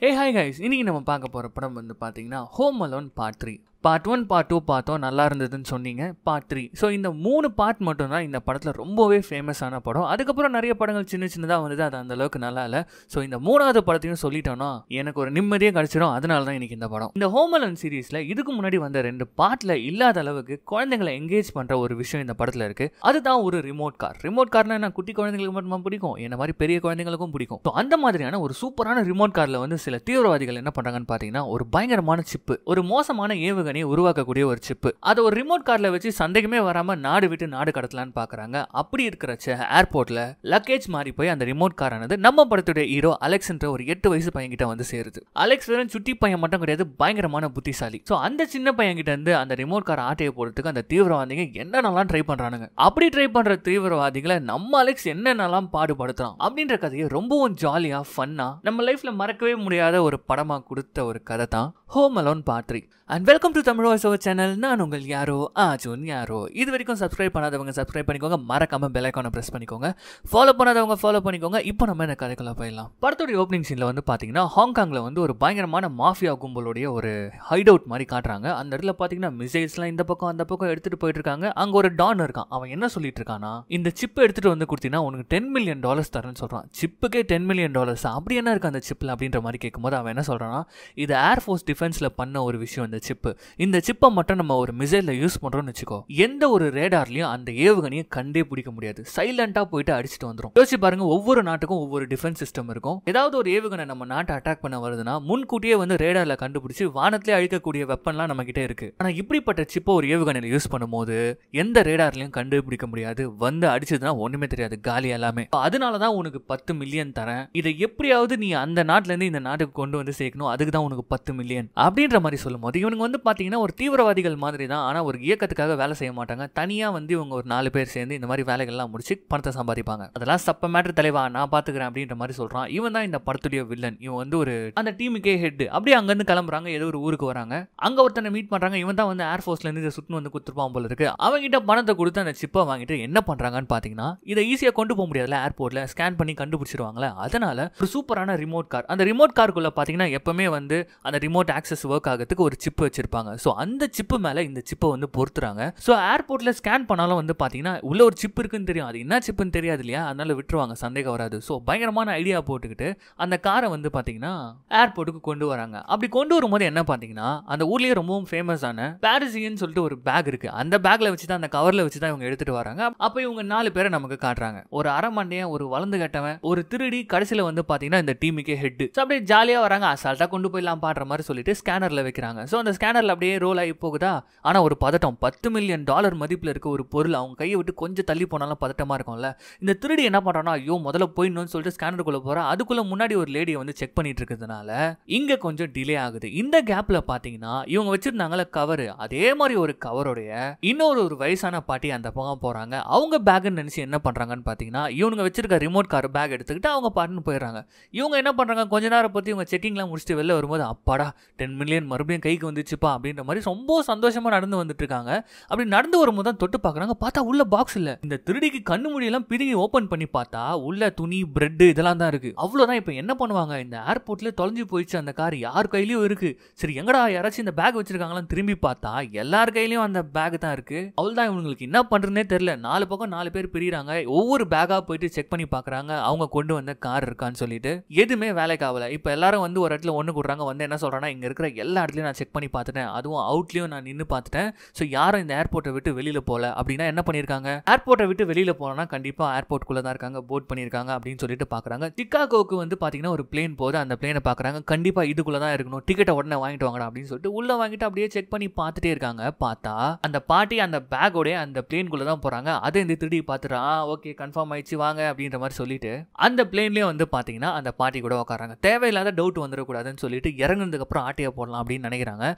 hey hi guys இன்னைக்கு நம்ம பார்க்க போகிற படம் வந்து பார்த்தீங்கன்னா Home Alone part three part one part two பார்த்தோம் நல்லா இருந்ததுன்னு சொன்னீங்க பார்ட் த்ரீ ஸோ இந்த மூணு பார்ட் மட்டும்தான் இந்த படத்தில் ரொம்பவே ஃபேமஸான படம் அதுக்கப்புறம் நிறைய படங்கள் சின்ன சின்னதாக வந்தது அது அந்த அளவுக்கு நல்லா இல்லை ஸோ இந்த மூணாவது படத்தையும் சொல்லிட்டோன்னா எனக்கு ஒரு நிம்மதியே கிடச்சிடும் அதனால தான் இன்னைக்கு இந்த படம் இந்த ஹோம் அலோன் சீரீஸில் இதுக்கு முன்னாடி வந்த ரெண்டு பார்ட்டில் இல்லாத அளவுக்கு குழந்தைங்களை என்கேஜ் பண்ணுற ஒரு விஷயம் இந்த படத்தில் இருக்குது அதுதான் ஒரு ரிமோட் கார் ரிமோட் கார்னா என்ன குட்டி குழந்தைங்களுக்கு மட்டுமா பிடிக்கும் என்ன மாதிரி பெரிய குழந்தைங்களுக்கும் பிடிக்கும் ஸோ அந்த மாதிரியான ஒரு சூப்பரான ரிமோட் காரில் வந்து சில தீவிரவாதிகள் என்ன பண்ணுறாங்கன்னு பார்த்தீங்கன்னா ஒரு பயங்கரமான சிப்பு ஒரு மோசமான ஏவுகணையை உருவாக்கக்கூடிய ஒரு சிப்பு அதை ஒரு ரிமோட் காரில் வச்சு சந்தேகமே வராமல் நாடு விட்டு நாடு கடத்தலான்னு பார்க்குறாங்க அப்படி இருக்கிறச்ச ஏர்போர்ட்டில் லக்கேஜ் மாறி போய் அந்த ரிமோட் காரானது நம்ம படத்துடைய ஹீரோ அலெக்ஸ் என்ற ஒரு எட்டு வயசு பையன்கிட்ட வந்து சேருது அலெக்ஸ் வெறும் சுட்டி பையன் மட்டும் கிடையாது பயங்கரமான புத்திசாலி ஸோ அந்த சின்ன பையன்கிட்ட இருந்து அந்த ரிமோட் கார் ஆட்டையை போடுறதுக்கு அந்த தீவிரவாதிங்க என்னென்னலாம் ட்ரை பண்ணுறானுங்க அப்படி ட்ரை பண்ணுற தீவிரவாதிகளை நம்ம அலெக்ஸ் என்னென்னலாம் பாடுபடுத்துறான் அப்படின்ற கதையை ரொம்பவும் ஜாலியாக ஃபன்னாக நம்ம லைஃப்பில் மறக்கவே முடியாத ஒரு படமாக கொடுத்த ஒரு கதை தான் Home Alone part three and welcome to Tamil voice over channel நான் உங்கள் யாரோ ஆஜுன் யாரோ இது வரைக்கும் சப்ஸ்கிரைப் பண்ணாதவங்க சப்ஸ்கிரைப் பண்ணிக்கோங்க மறக்காம பெல் ஐக்கானை ப்ரெஸ் பண்ணிக்கோங்க ஃபாலோ பண்ணாதவங்க ஃபாலோ பண்ணிக்கோங்க இப்போ நம்ம இந்த கதைக்குள்ள போயிடலாம் படத்துடைய ஓப்பனிங் சீனில் வந்து பார்த்தீங்கன்னா ஹாங்காங்கில் வந்து ஒரு பயங்கரமான மாஃபியா கும்பலுடைய ஒரு ஹைட் அவுட் மாதிரி காட்டுறாங்க அந்த இடத்துல பார்த்தீங்கன்னா மிசைல்ஸ்லாம் இந்த பக்கம் அந்த பக்கம் எடுத்துகிட்டு போயிட்டு இருக்காங்க அங்கே ஒரு டான் இருக்கான் அவன் என்ன சொல்லிட்டு இருக்கானா இந்த சிப்பை எடுத்துகிட்டு வந்து கொடுத்தீங்கன்னா உனக்கு டென் மில்லியன் டாலர்ஸ் தரேன்னு சொல்கிறான் சிப்புக்கே டென் மில்லியன் டாலர்ஸ் அப்படி என்ன இருக்கு அந்த சிப்பில் அப்படின்ற மாதிரி கேட்கும்போது அவன் என்ன சொல்கிறான்னா இது ஏர்ஃபோர்ஸ் டிஃபென்ஸில் பண்ண ஒரு விஷயம் இந்த சிப்பு இந்த சிப்பை மட்டும் நம்ம ஒரு மிசைலில் யூஸ் பண்ணுறோம்னு வச்சுக்கோ எந்த ஒரு ரேடார்லையும் அந்த ஏவுகணையை கண்டே பிடிக்க முடியாது சைலண்டாக போயிட்டு அடிச்சுட்டு வந்துடும் யோசிச்சு பாருங்க ஒவ்வொரு நாட்டுக்கும் ஒவ்வொரு டிஃபென்ஸ் சிஸ்டம் இருக்கும் ஏதாவது ஒரு ஏவுகணை நம்ம நாட்டை அட்டாக் பண்ண வருதுன்னா முன்கூட்டியே வந்து ரேடாரில் கண்டுபிடிச்சு வானத்திலே அழிக்கக்கூடிய வெப்பன்லாம் நம்ம கிட்டே இருக்கு ஆனால் இப்படிப்பட்ட சிப்பை ஒரு ஏவுகணையில் யூஸ் பண்ணும்போது எந்த ரேடார்லையும் கண்டுபிடிக்க முடியாது வந்து அடிச்சதுன்னா ஒன்றுமே தெரியாது காலி எல்லாமே அதனால தான் உனக்கு பத்து மில்லியன் தரேன் இதை எப்படியாவது நீ அந்த நாட்டிலேருந்து இந்த நாட்டுக்கு கொண்டு வந்து சேர்க்கணும் அதுக்கு தான் உனக்கு பத்து மில்லியன் அப்படின்ற மாதிரி சொல்லும்போது இவனுங்க வந்து பார்த்தீங்கன்னா ஒரு தீவிரவாதிகள் மாதிரி தான் ஆனால் ஒரு இயக்கத்துக்காக வேலை செய்ய மாட்டாங்க தனியாக வந்து இவங்க ஒரு நாலு பேர் சேர்ந்து இந்த மாதிரி வேலைகள்லாம் முடிச்சு பணத்தை சம்பாதிப்பாங்க அதெல்லாம் சப்ப மேட்ரு தலைவா நான் பார்த்துக்கிறேன் அப்படின்ற மாதிரி சொல்கிறான் இவன் தான் இந்த படத்துடைய வில்லன் இவன் வந்து ஒரு அந்த டீமுக்கே ஹெட் அப்படியே அங்கேருந்து கிளம்புறாங்க ஏதோ ஒரு ஊருக்கு வராங்க அங்கே ஒருத்தனை மீட் பண்ணுறாங்க இவன் தான் வந்து ஏர்ஃபோர்ஸ்லேருந்து இதை சுட்டு வந்து கொடுத்துருப்பான் போல இருக்கு அவங்ககிட்ட பணத்தை கொடுத்து அந்த சிப்பை வாங்கிட்டு என்ன பண்ணுறாங்கன்னு பார்த்தீங்கன்னா இதை ஈஸியாக கொண்டு போக முடியாதுல ஏர்போர்ட்டில் ஸ்கேன் பண்ணி கண்டுபிடிச்சிருவாங்களே அதனால ஒரு சூப்பரான ரிமோட் கார் அந்த ரிமோட் காருக்குள்ளே பார்த்தீங்கன்னா எப்பவுமே வந்து அந்த ரிமோட் ஆக்சஸ் ஒர்க் ஆகிறதுக்கு ஒரு சிப்பு வச்சிருப்பாங்க ஸோ அந்த சிப்பு மேலே இந்த சிப்பை வந்து பொறுத்துறாங்க ஸோ ஏர்போர்ட்டில் ஸ்கேன் பண்ணாலும் வந்து பார்த்தீங்கன்னா உள்ள ஒரு சிப் இருக்குன்னு தெரியும் அது என்ன சிப்புன்னு தெரியாது இல்லையா அதனால விட்டுருவாங்க சந்தேகம் வராது ஸோ பயங்கரமான ஐடியா போட்டுக்கிட்டு அந்த காரை வந்து பார்த்தீங்கன்னா ஏர்போர்ட்டுக்கு கொண்டு வராங்க அப்படி கொண்டு வரும்போது என்ன பார்த்தீங்கன்னா அந்த ஊர்லேயே ரொம்பவும் ஃபேமஸான பாரிசியன் சொல்லிட்டு ஒரு பேக் இருக்கு அந்த பேக்ல வச்சு தான் அந்த கவரில் வச்சு தான் இவங்க எடுத்துட்டு வராங்க அப்போ இவங்க நாலு பேரை நமக்கு காட்டுறாங்க ஒரு அரை மண்டையன் ஒரு வளர்ந்து கட்டவன் ஒரு திருடி கடைசியில் வந்து பார்த்தீங்கன்னா இந்த டீமுக்கே ஹெட் ஸோ அப்படியே ஜாலியாக வராங்க அசால்ட்டாக கொண்டு போயிடலாம் பாடுற மாதிரி சொல்லிட்டு ஸ்கேனரில் வைக்கிறாங்க ஸோ அந்த ஸ்கேனரில் அப்படியே ரோல் ஆகி போகுதா ஆனால் ஒரு பதட்டம் பத்து மில்லியன் டாலர் மதிப்பில் இருக்க ஒரு பொருள் அவங்க கையை விட்டு கொஞ்சம் தள்ளி போனாலும் பதட்டமாக இருக்கும்ல இந்த திருடி என்ன பண்ணுறான்னா ஐயோ முதல்ல போயிடணும்னு சொல்லிட்டு ஸ்கேனருக்குள்ளே போகிறா அதுக்குள்ளே முன்னாடி ஒரு லேடியை வந்து செக் பண்ணிட்டு இருக்கிறதுனால இங்கே கொஞ்சம் டிலே ஆகுது இந்த கேப்பில் பார்த்தீங்கன்னா இவங்க வச்சிருந்தாங்களே கவர் அதே மாதிரி ஒரு கவருடைய இன்னொரு ஒரு வயசான பாட்டி அந்த பக்கம் போகிறாங்க அவங்க பேக்குன்னு நினச்சி என்ன பண்ணுறாங்கன்னு பார்த்தீங்கன்னா இவங்க வச்சிருக்க ரிமோட் கார் பேக் எடுத்துக்கிட்டு அவங்க பாட்டுன்னு போயிடுறாங்க இவங்க என்ன பண்ணுறாங்க கொஞ்ச நேரம் பற்றி இவங்க செக்கிங்லாம் முடிச்சுட்டு வெளில வரும்போது அப்பாடா டென் மில்லியன் மறுபடியும் கைக்கு வந்துச்சுப்பா அப்படின்ற மாதிரி ரொம்ப சந்தோஷமா நடந்து வந்துட்டு இருக்காங்க அப்படி நடந்து வரும்போது தான் தொட்டு பார்க்குறாங்க பார்த்தா உள்ள பாக்ஸ் இல்லை இந்த திருடிக்கு கண்ணு முடியெல்லாம் பிரிங்கி ஓப்பன் பண்ணி பார்த்தா உள்ள துணி பிரெட் இதெல்லாம் தான் இருக்கு அவ்வளோதான் இப்போ என்ன பண்ணுவாங்க இந்த ஏர்போர்ட்ல தொலைஞ்சு போயிடுச்சு அந்த கார் யார் கையிலயும் இருக்கு சரி எங்கடா யாராச்சும் இந்த பேக் வச்சிருக்காங்களான்னு திரும்பி பார்த்தா எல்லார் கையிலயும் அந்த பேக் தான் இருக்கு அவ்வளோதான் இவங்களுக்கு என்ன பண்றதுனே தெரியல நாலு பக்கம் நாலு பேர் பிரிகிறாங்க ஒவ்வொரு பேக்கா போயிட்டு செக் பண்ணி பார்க்குறாங்க அவங்க கொண்டு வந்த கார் இருக்கான்னு சொல்லிட்டு எதுவுமே வேலைக்கு ஆகல இப்போ எல்லாரும் வந்து ஒரு இடத்துல ஒன்று கொடுறாங்க வந்து என்ன சொல்றாங்கன்னா இங்க இருக்கிற எல்லா இடத்துலையும் நான் செக் பண்ணி பார்த்துட்டேன் அதுவும் அவுட்லயும் நான் நின்று பார்த்துட்டேன் ஸோ யாரும் இந்த ஏர்போர்ட்டை விட்டு வெளியில போல அப்படின்னா என்ன பண்ணியிருக்காங்க ஏர்போர்ட்டை விட்டு வெளியில போனா கண்டிப்பா ஏர்போர்ட்குள்ள தான் இருக்காங்க போட் பண்ணியிருக்காங்க அப்படின்னு சொல்லிட்டு பார்க்குறாங்க சிக்காகோக்கு வந்து பார்த்தீங்கன்னா ஒரு பிளேன் போது அந்த பிளேனை பார்க்குறாங்க கண்டிப்பா இதுக்குள்ள தான் இருக்கணும் டிக்கெட்டை உடனே வாங்கிட்டு வாங்கடா அப்படின்னு சொல்லிட்டு உள்ள வாங்கிட்டு அப்படியே செக் பண்ணி பார்த்துட்டே இருக்காங்க பார்த்தா அந்த பாட்டி அந்த பேக்கோடைய அந்த பிளேன்குள்ள தான் போறாங்க அதை இந்த திருடி பார்த்துட்டு ஆ ஓகே கன்ஃபார்ம் ஆயிடுச்சு வாங்க அப்படின்ற மாதிரி சொல்லிட்டு அந்த பிளேன்லயே வந்து பார்த்தீங்கன்னா அந்த பாட்டி கூட உட்காராங்க தேவையில்லாத டவுட் வந்துடக்கூடாதுன்னு சொல்லிட்டு இறங்குனதுக்கு அப்புறம் ஆட்டையை போடலாம் அப்படின்னு நினைக்கிறாங்க ஆனா அது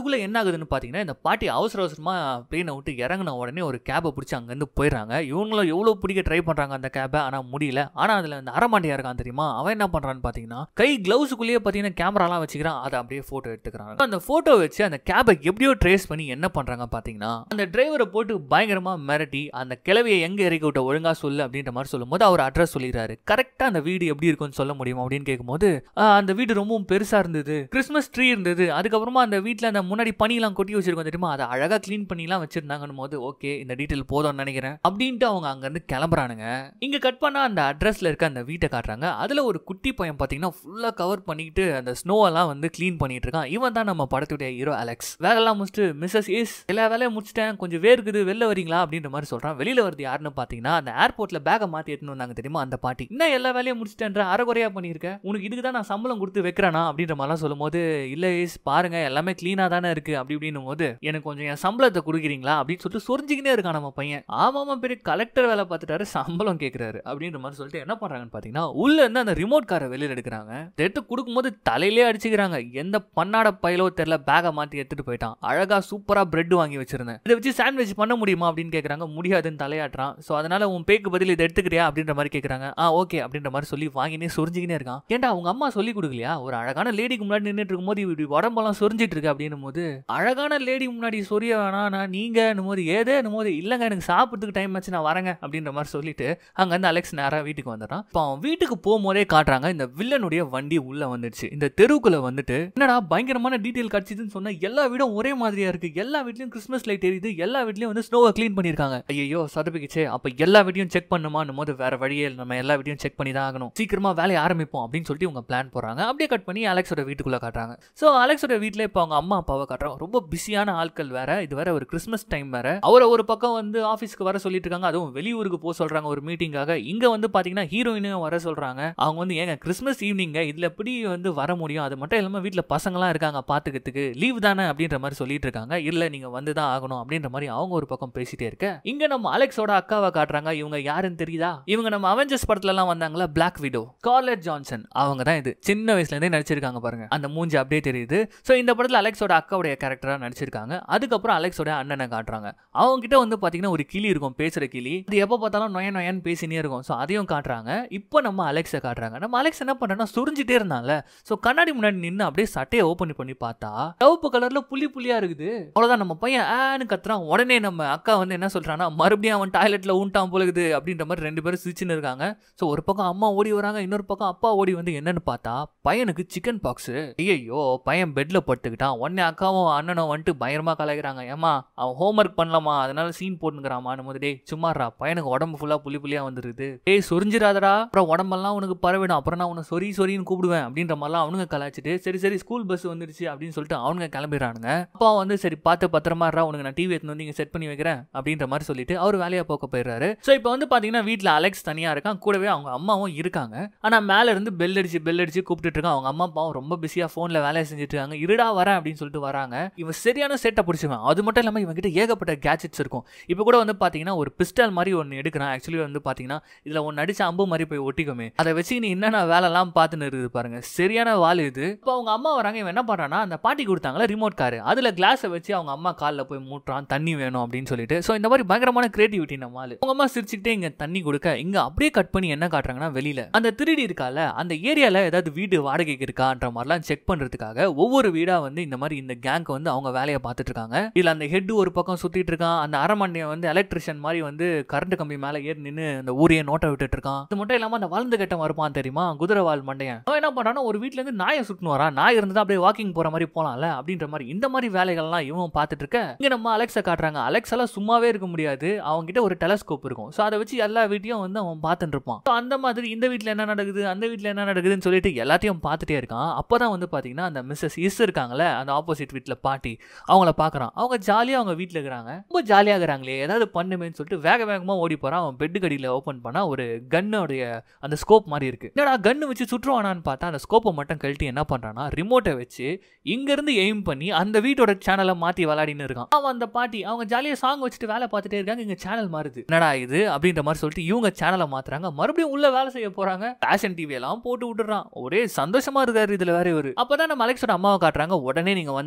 அதுக்குள்ள என்ன ஆகுதுன்னு பாத்தீங்கன்னா இந்த பாட்டி அவசர அவசரமா பிளேனை விட்டு இறங்கின உடனே ஒரு கேபை பிடிச்சி அங்கேருந்து போயிடுறாங்க இவங்களும் எவ்வளோ பிடிக்க ட்ரை பண்றாங்க அந்த கேபை ஆனா முடியல ஆனா அதுல அந்த அரமாண்டியா இருக்கான் தெரியுமா அவன் என்ன பண்றான்னு பாத்தீங்கன்னா கை கிளவுஸுக்குள்ளேயே பாத்தீங்கன்னா கேமராலாம் வச்சுக்கிறான் அதை அப்படியே போட்டோ எடுத்துக்கிறாங்க அந்த போட்டோ வச்சு அந்த கேபை எப்படியோ ட்ரேஸ் பண்ணி என்ன பண்றாங்க பாத்தீங்கன்னா அந்த டிரைவரை போட்டு பயங்கரமா மிரட்டி அந்த கிளவியை எங்க இறக்கி விட்ட ஒழுங்கா சொல்லு அப்படின்ற மாதிரி சொல்லும்போது அவர் அட்ரஸ் சொல்லிடுறாரு கரெக்டா அந்த வீடு எப்படி இருக்கும்னு சொல்ல முடியும் அப்படின்னு கேட்கும்போது "ஆஹ், அந்த வீடு ரொம்பவும் பெருசா இருந்தது கிறிஸ்மஸ் ட்ரீ இருந்தது அதுக்கப்புறமா அந்த வீட்டில் அந்த முன்னாடி பனிலாம் கொட்டி வச்சிருக்கோம் தெரியுமா அதை அழகா க்ளீன் பண்ணிலாம் வச்சிருந்தாங்கன்னு போது ஓகே இந்த டீட்டெயில் போதும்னு நினைக்கிறேன் அப்படின்ட்டு அவங்க அங்கேருந்து கிளம்புறானுங்க இங்க கட் பண்ணா அந்த அட்ரஸ்ல இருக்க அந்த வீட்டை காட்டுறாங்க அதுல ஒரு குட்டி பையன் பாத்தீங்கன்னா ஃபுல்லா கவர் பண்ணிக்கிட்டு அந்த ஸ்னோ எல்லாம் வந்து க்ளீன் பண்ணிட்டு இருக்கான் இவன் தான் நம்ம படத்துடைய ஹீரோ அலெக்ஸ் வேலையெல்லாம் முடிச்சுட்டு மிஸ்ஸஸ் இஸ் எல்லா வேலையும் முடிச்சிட்டேன் கொஞ்சம் வேர்க்குது வெளில வரீங்களா அப்படின்ற மாதிரி சொல்றான் வெளியில வருது யாருன்னு பாத்தீங்கன்னா அந்த ஏர்போர்ட்ல பேக்கை மாத்தி எடுத்துன்னு வந்தாங்க தெரியுமா அந்த பாட்டி என்ன எல்லா வேலையும் முடிச்சிட்டேன்ற அரைகுறையா பண்ணியிருக்க உனக்கு இதுக்கு தான் நான் சம்பளம் கொடுத்து வைக்கிறேனா அப்படின்ற மாதிரிலாம் சொல்லும்போது இல்ல இஸ் பாருங்க எல்லாமே க்ளீனா தானே இருக்கு அப்படி இப்படின்னும் போது எனக்கு கொஞ்சம் என் சம்பளத்தை கொடுக்குறீங்களா அப்படின்னு சொல்லிட்டு சொரிஞ்சுக்கினே இருக்கான் நம்ம பையன் ஆமாமா பெரிய கலெக்டர் வேலை பார்த்துட்டாரு சம்பளம் கேட்கிறாரு அப்படின்ற மாதிரி சொல்லிட்டு என்ன பண்றாங்கன்னு பாத்தீங்கன்னா உள்ள இருந்து அந்த ரிமோட் காரை வெளியில எடுக்கிறாங்க இதை எடுத்து கொடுக்கும்போது தலையிலே அடிச்சுக்கிறாங்க எந்த பண்ணாட பையலோ தெரியல பேகை மாத்தி எடுத்துட்டு போயிட்டான் அழகா சூப்பரா பிரெட் வாங்கி வச்சிருந்தேன் இதை வச்சு சாண்ட்விச் பண்ண முடியுமா அப்படின்னு கேக்குறாங்க முடியாதுன்னு தலையாட்டுறான் ஸோ அதனால உன் பேக்கு பதில் இதை எடுத்துக்கிறியா அப்படின்ற மாதிரி கேக்குறாங்க ஆ ஓகே அப்படின்ற மாதிரி சொல்லி வாங்கினே சொரிஞ்சுக்கினே இருக்கான் ஏன்டா அவங்க அம்மா சொல்லி கொடுக்கலையா ஒரு அழகான லேடிக்கு முன்னாடி நின்றுட்டு இருக்கும்போது இப்படி உடம்பெல்லாம் சொரிஞ்சிட்டு இருக்கு அப்படின்னும் போது அழகான லேடி முன்னாடி சொரிய வேணாம் நான் நீங்க போது ஏதே போது இல்லைங்க எனக்கு சாப்பிட்றதுக்கு டைம் ஆச்சு நான் வரேங்க அப்படின்ற மாதிரி சொல்லிட்டு அங்க இருந்து அலெக்ஸ் நேரா வீட்டுக்கு வந்துடுறான் இப்போ அவன் வீட்டுக்கு போகும்போதே காட்டுறாங்க இந்த வில்லனுடைய வண்டி உள்ள வந்துடுச்சு இந்த தெருவுக்குள்ள வந்துட்டு என்னடா பயங்கரமான டீட்டெயில் கிடைச்சதுன்னு சொன்னா எல்லா வீடும் ஒரே மாதிரியா இருக்கு எல்லா வீட்லயும் கிறிஸ்மஸ் லைட் எரியுது எல்லா வீட்லயும் வந்து ஸ்னோவை க்ளீன் பண்ணிருக்காங்க ஐயோ சொதப்பிக்கிச்சே அப்ப எல்லா வீட்டையும் செக் பண்ணுமான்னும் போது வேற வழியே இல்லை நம்ம எல்லா வீட்டையும் செக் பண்ணி தான் ஆகணும் சீக்கிரமா வேலையை ஆரம்பிப்போம் அப்படின்னு சொல்லிட்டு இவங்க பிளான் போறாங்க அப்படியே கட் பண்ணி அலெக்ஸோட வீட்டுக்குள்ள காட்டுறாங்க ஸோ அலெக்ஸோட வீட்டில் இப்போ அவங்க அம்மா அப்பாவை காட்டுறாங்க ரொம்ப பிஸியான ஆட்கள் வேற இது வேற ஒரு கிறிஸ்மஸ் டைம் வேற அவரை ஒரு பக்கம் வந்து ஆஃபீஸ்க்கு வர சொல்லிட்டு இருக்காங்க அதுவும் வெளியூருக்கு போக சொல்றாங்க ஒரு மீட்டிங்காக இங்க வந்து பாத்தீங்கன்னா ஹீரோயினும் வர சொல்றாங்க அவங்க வந்து ஏங்க கிறிஸ்மஸ் ஈவினிங்க இதுல எப்படி வந்து வர முடியும் அது மட்டும் இல்லாம வீட்ல பசங்களாம் இருக்காங்க பாத்துக்கிறதுக்கு லீவ் தானே அப்படின்ற மாதிரி சொல்லிட்டு இருக்காங்க இல்ல நீங்க வந்து தான் ஆகணும் அப்படின்ற மாதிரி அவங்க ஒரு பக்கம் பேசிட்டே இருக்க இங்க நம்ம அலெக்ஸோட அக்காவை காட்டுறாங்க இவங்க யாருன்னு தெரியுதா இவங்க நம்ம அவெஞ்சர்ஸ் படத்துல எல்லாம் வந்தாங்களா பிளாக் விடோ கார்லெட் ஜான்சன் அவங்க தான் இது சின்ன வயசுல இருந்தே நடிச்சிருக்காங்க பாருங்க அந்த மூஞ்சி அப்படியே தெரியுது ஸோ இந்த படத்துல அலெக்ஸோட அக்காவுடைய கேரக்டரா நடிச்சிருக்காங்க அதுக்கப்புறம் அலெக்ஸோட அண்ணனை காட்டுறாங்க அவங்க கிட்ட வந்து பாத்தீங்கன்னா ஒரு கிளி இருக்கும் பேசுற கிளி அது எப்போ பார்த்தாலும் நொய நொயன்னு பேசினே இருக்கும் ஸோ அதையும் காட்டுறாங்க இப்போ நம்ம அலெக்ஸை காட்டுறாங்க நம்ம அலெக்ஸ் என்ன பண்றோம்னா சுரிஞ்சிட்டே இருந்தான்ல ஸோ கண்ணாடி முன்னாடி நின்று அப்படியே சட்டையை ஓப்பன் பண்ணி பார்த்தா சிவப்பு கலர்ல புள்ளி புள்ளியா இருக்குது அவ்வளவுதான் நம்ம பையன் ஆன்னு கத்துறான் உடனே நம்ம அக்கா வந்து என்ன சொல்றான்னா மறுபடியும் அவன் டாய்லெட்ல ஊன்ட்டான் போலுக்குது அப்படின்ற மாதிரி ரெண்டு பேரும் சிரிச்சுன்னு இருக்காங்க ஸோ ஒரு பக்கம் அம்மா ஓடி வராங்க இன்னொரு பக்கம் அப்பா ஓடி வந்து என்னன்னு பார்த்தா பையனுக்கு சிக்கன் பாக்ஸ் ஐயோ பையன் பெட்ல படுத்துக்கிட்டான் உடனே அக்காவும் அண்ணனும் வந்துட்டு பயங்கரமா கலாய்க்கிறாங்க ஏமா அவன் ஹோம்ஒர்க் பண்ணலாமா அதனால சீன் போட்டுங்கிறாமான்னு போது டேய் சும்மாறா பையனுக்கு உடம்பு ஃபுல்லா புள்ளி புள்ளியா வந்துருது டேய் சொரிஞ்சிராதடா அப்புறம் உடம்பெல்லாம் உனக்கு பரவிடும் அப்புறம் நான் உன்னை சொரி சொரின்னு கூப்பிடுவேன் அப்படின்ற மாதிரிலாம் அவனுங்க கலாய்ச்சிட்டு சரி சரி ஸ்கூல் பஸ் வந்துருச்சு அப்படின்னு சொல்லிட்டு அவனுங்க கிளம்பிடுறானுங்க அப்பா வந்து சரி பார்த்து பத்திரமா இருடா உனக்கு நான் டிவி எடுத்து வந்து இங்க செட் பண்ணி வைக்கிறேன் அப்படின்ற மாதிரி சொல்லிட்டு அவர் வேலையை போக்க போயிடுறாரு ஸோ இப்போ வந்து பாத்தீங்கன்னா வீட்டில் அலெக்ஸ் தனியா இருக்கான் கூடவே அவங்க அம்மாவும் இருக்காங்க ஆனா மேல இருந்து பெல் அடிச்சு பெல் அடிச்சு கூப்பிட்டுட்டு இருக்கான் அவங்க அம்மா அப்பாவும் ரொம்ப பிஸியா போன்ல வேலையை செஞ்சுட்டு இருக்காங்க இருடா வரேன் அப்படின்னு சொல்லிட்டு வராங்க இவன் சரியான சேட்டை பிடிச்சிவன் அது மட்டும் இல்லாம இவன் கிட்ட ஏகப்பட்ட கேட்ஜெட்ஸ் இருக்கும் இப்போ கூட வந்து பாத்தீங்கன்னா ஒரு பிஸ்டல் மாதிரி ஒன்று எடுக்கிறான் ஆக்சுவலி வந்து பாத்தீங்கன்னா இதுல ஒன்று அடிச்ச அம்பு மாதிரி போய் ஒட்டிக்குமே அதை வச்சு நீ என்னென்ன வேலைலாம் பார்த்துன்னு இருக்குது பாருங்க சரியான வால் இது இப்போ அவங்க அம்மா வராங்க இவன் என்ன பண்றான்னா அந்த பாட்டி கொடுத்தாங்களா ரிமோட் காரு அதுல கிளாஸை வச்சு அவங்க அம்மா காலில் போய் மூட்டுறான் தண்ணி வேணும் அப்படின்னு சொல்லிட்டு ஸோ இந்த மாதிரி பயங்கரமான கிரியேட்டிவிட்டி நம்ம ஆளு அவங்க அம்மா சிரிச்சுக்கிட்டே இங்க தண்ணி கொடுக்க இங்க அப்படியே கட் பண்ணி என்ன காட்டுறாங்கன்னா வெளியில அந்த திருடி இருக்கால அந்த ஏரியால ஏதாவது வீடு வாடகைக்கு இருக்கான்ற மாதிரிலாம் செக் பண்றதுக்காக ஒவ்வொரு வீடா வந்து இந்த மாதிரி இந்த கேங்க் வந்து அவங்க வேலையை பார்த்துட்டு இருக்காங்க இதுல அந்த ஹெட் ஒரு பக்கம் சுத்திட்டு இருக்கான் அந்த அரமண்டையன் வந்து எலக்ட்ரிஷியன் மாதிரி வந்து கரண்ட் கம்பி மேல ஏறி நின்று அந்த ஊரையே நோட்டை விட்டுட்டு இருக்கான் அது மட்டும் இல்லாம அந்த வளர்ந்து கட்டம் வருப்பான் தெரியுமா குதிரைவால் மண்டையன் அவன் என்ன பண்றான்னா ஒரு வீட்ல இருந்து நாயை சுட்டுன்னு வரான் நாய் இருந்தா அப்படியே வாக்கிங் போற மாதிரி போலாம்ல அப்படின்ற மாதிரி இந்த மாதிரி வேலைகள்லாம் இவன் பார்த்துட்டு இருக்க இங்க நம்ம அலெக்ஸை காட்டுறாங்க அலெக்ஸ் எல்லாம் சும்மாவே இருக்க முடியாது அவங்க கிட்ட ஒரு டெலஸ்கோப் இருக்கும் ஸோ அதை வச்சு எல்லா வீட்டையும் வந்து அவன் பார்த்துட்டு இருப்பான் So அந்த மாதிரி இந்த வீட்ல என்ன நடக்குது அந்த வீட்ல என்ன நடக்குதுன்னு சொல்லிட்டு எல்லாத்தையும் பார்த்துட்டே இருக்கான் அப்பதான் வந்து பாத்தீங்கன்னா அந்த மிஸ்ஸஸ் இஸ் இருக்காங்களே அந்த ஆப்போசிட் வீட்ல பாட்டி அவங்கள பார்க்கறான் அவங்க ஜாலியா அவங்க வீட்ல இருக்கிறாங்க ரொம்ப ஜாலியா இருக்கிறாங்களே ஏதாவது பண்ணுமேன்னு சொல்லிட்டு வேக வேகமா ஓடி போறான் அவன் பெட்டு கடியில ஓபன் பண்ணா ஒரு கன்னோடைய அந்த ஸ்கோப் மாதிரி இருக்கு என்னடா கன்னு வச்சு சுற்றுவானான்னு பார்த்தா அந்த ஸ்கோப்பை மட்டும் கழட்டி என்ன பண்றான்னா ரிமோட்டை வச்சு இங்க இருந்து எய்ம் பண்ணி அந்த வீட்டோட சேனலை மாத்தி விளையாடின்னு இருக்கான் அவன் அந்த பாட்டி அவங்க ஜாலியா சாங் வச்சுட்டு வேலை பார்த்துட்டே இருக்காங்க இங்க சேனல் மாறுது என்னடா இது அப்படின்ற மாதிரி சொல்லிட்டு இவங்க சேனலை மாத்துறாங்க மறுபடியும் உள்ள வேலை செய்ய போறாங்க ஃபேஷன் டிவி எல்லாம் போட்டு விட்டுறான் ஒரே சந்தோஷமா இருக்காரு இதுல வேற இவரு அப்பதான் நம்ம அலெக்ஸோட அம்மாவை காட்டுறாங்க உடனே நீங்க வந்த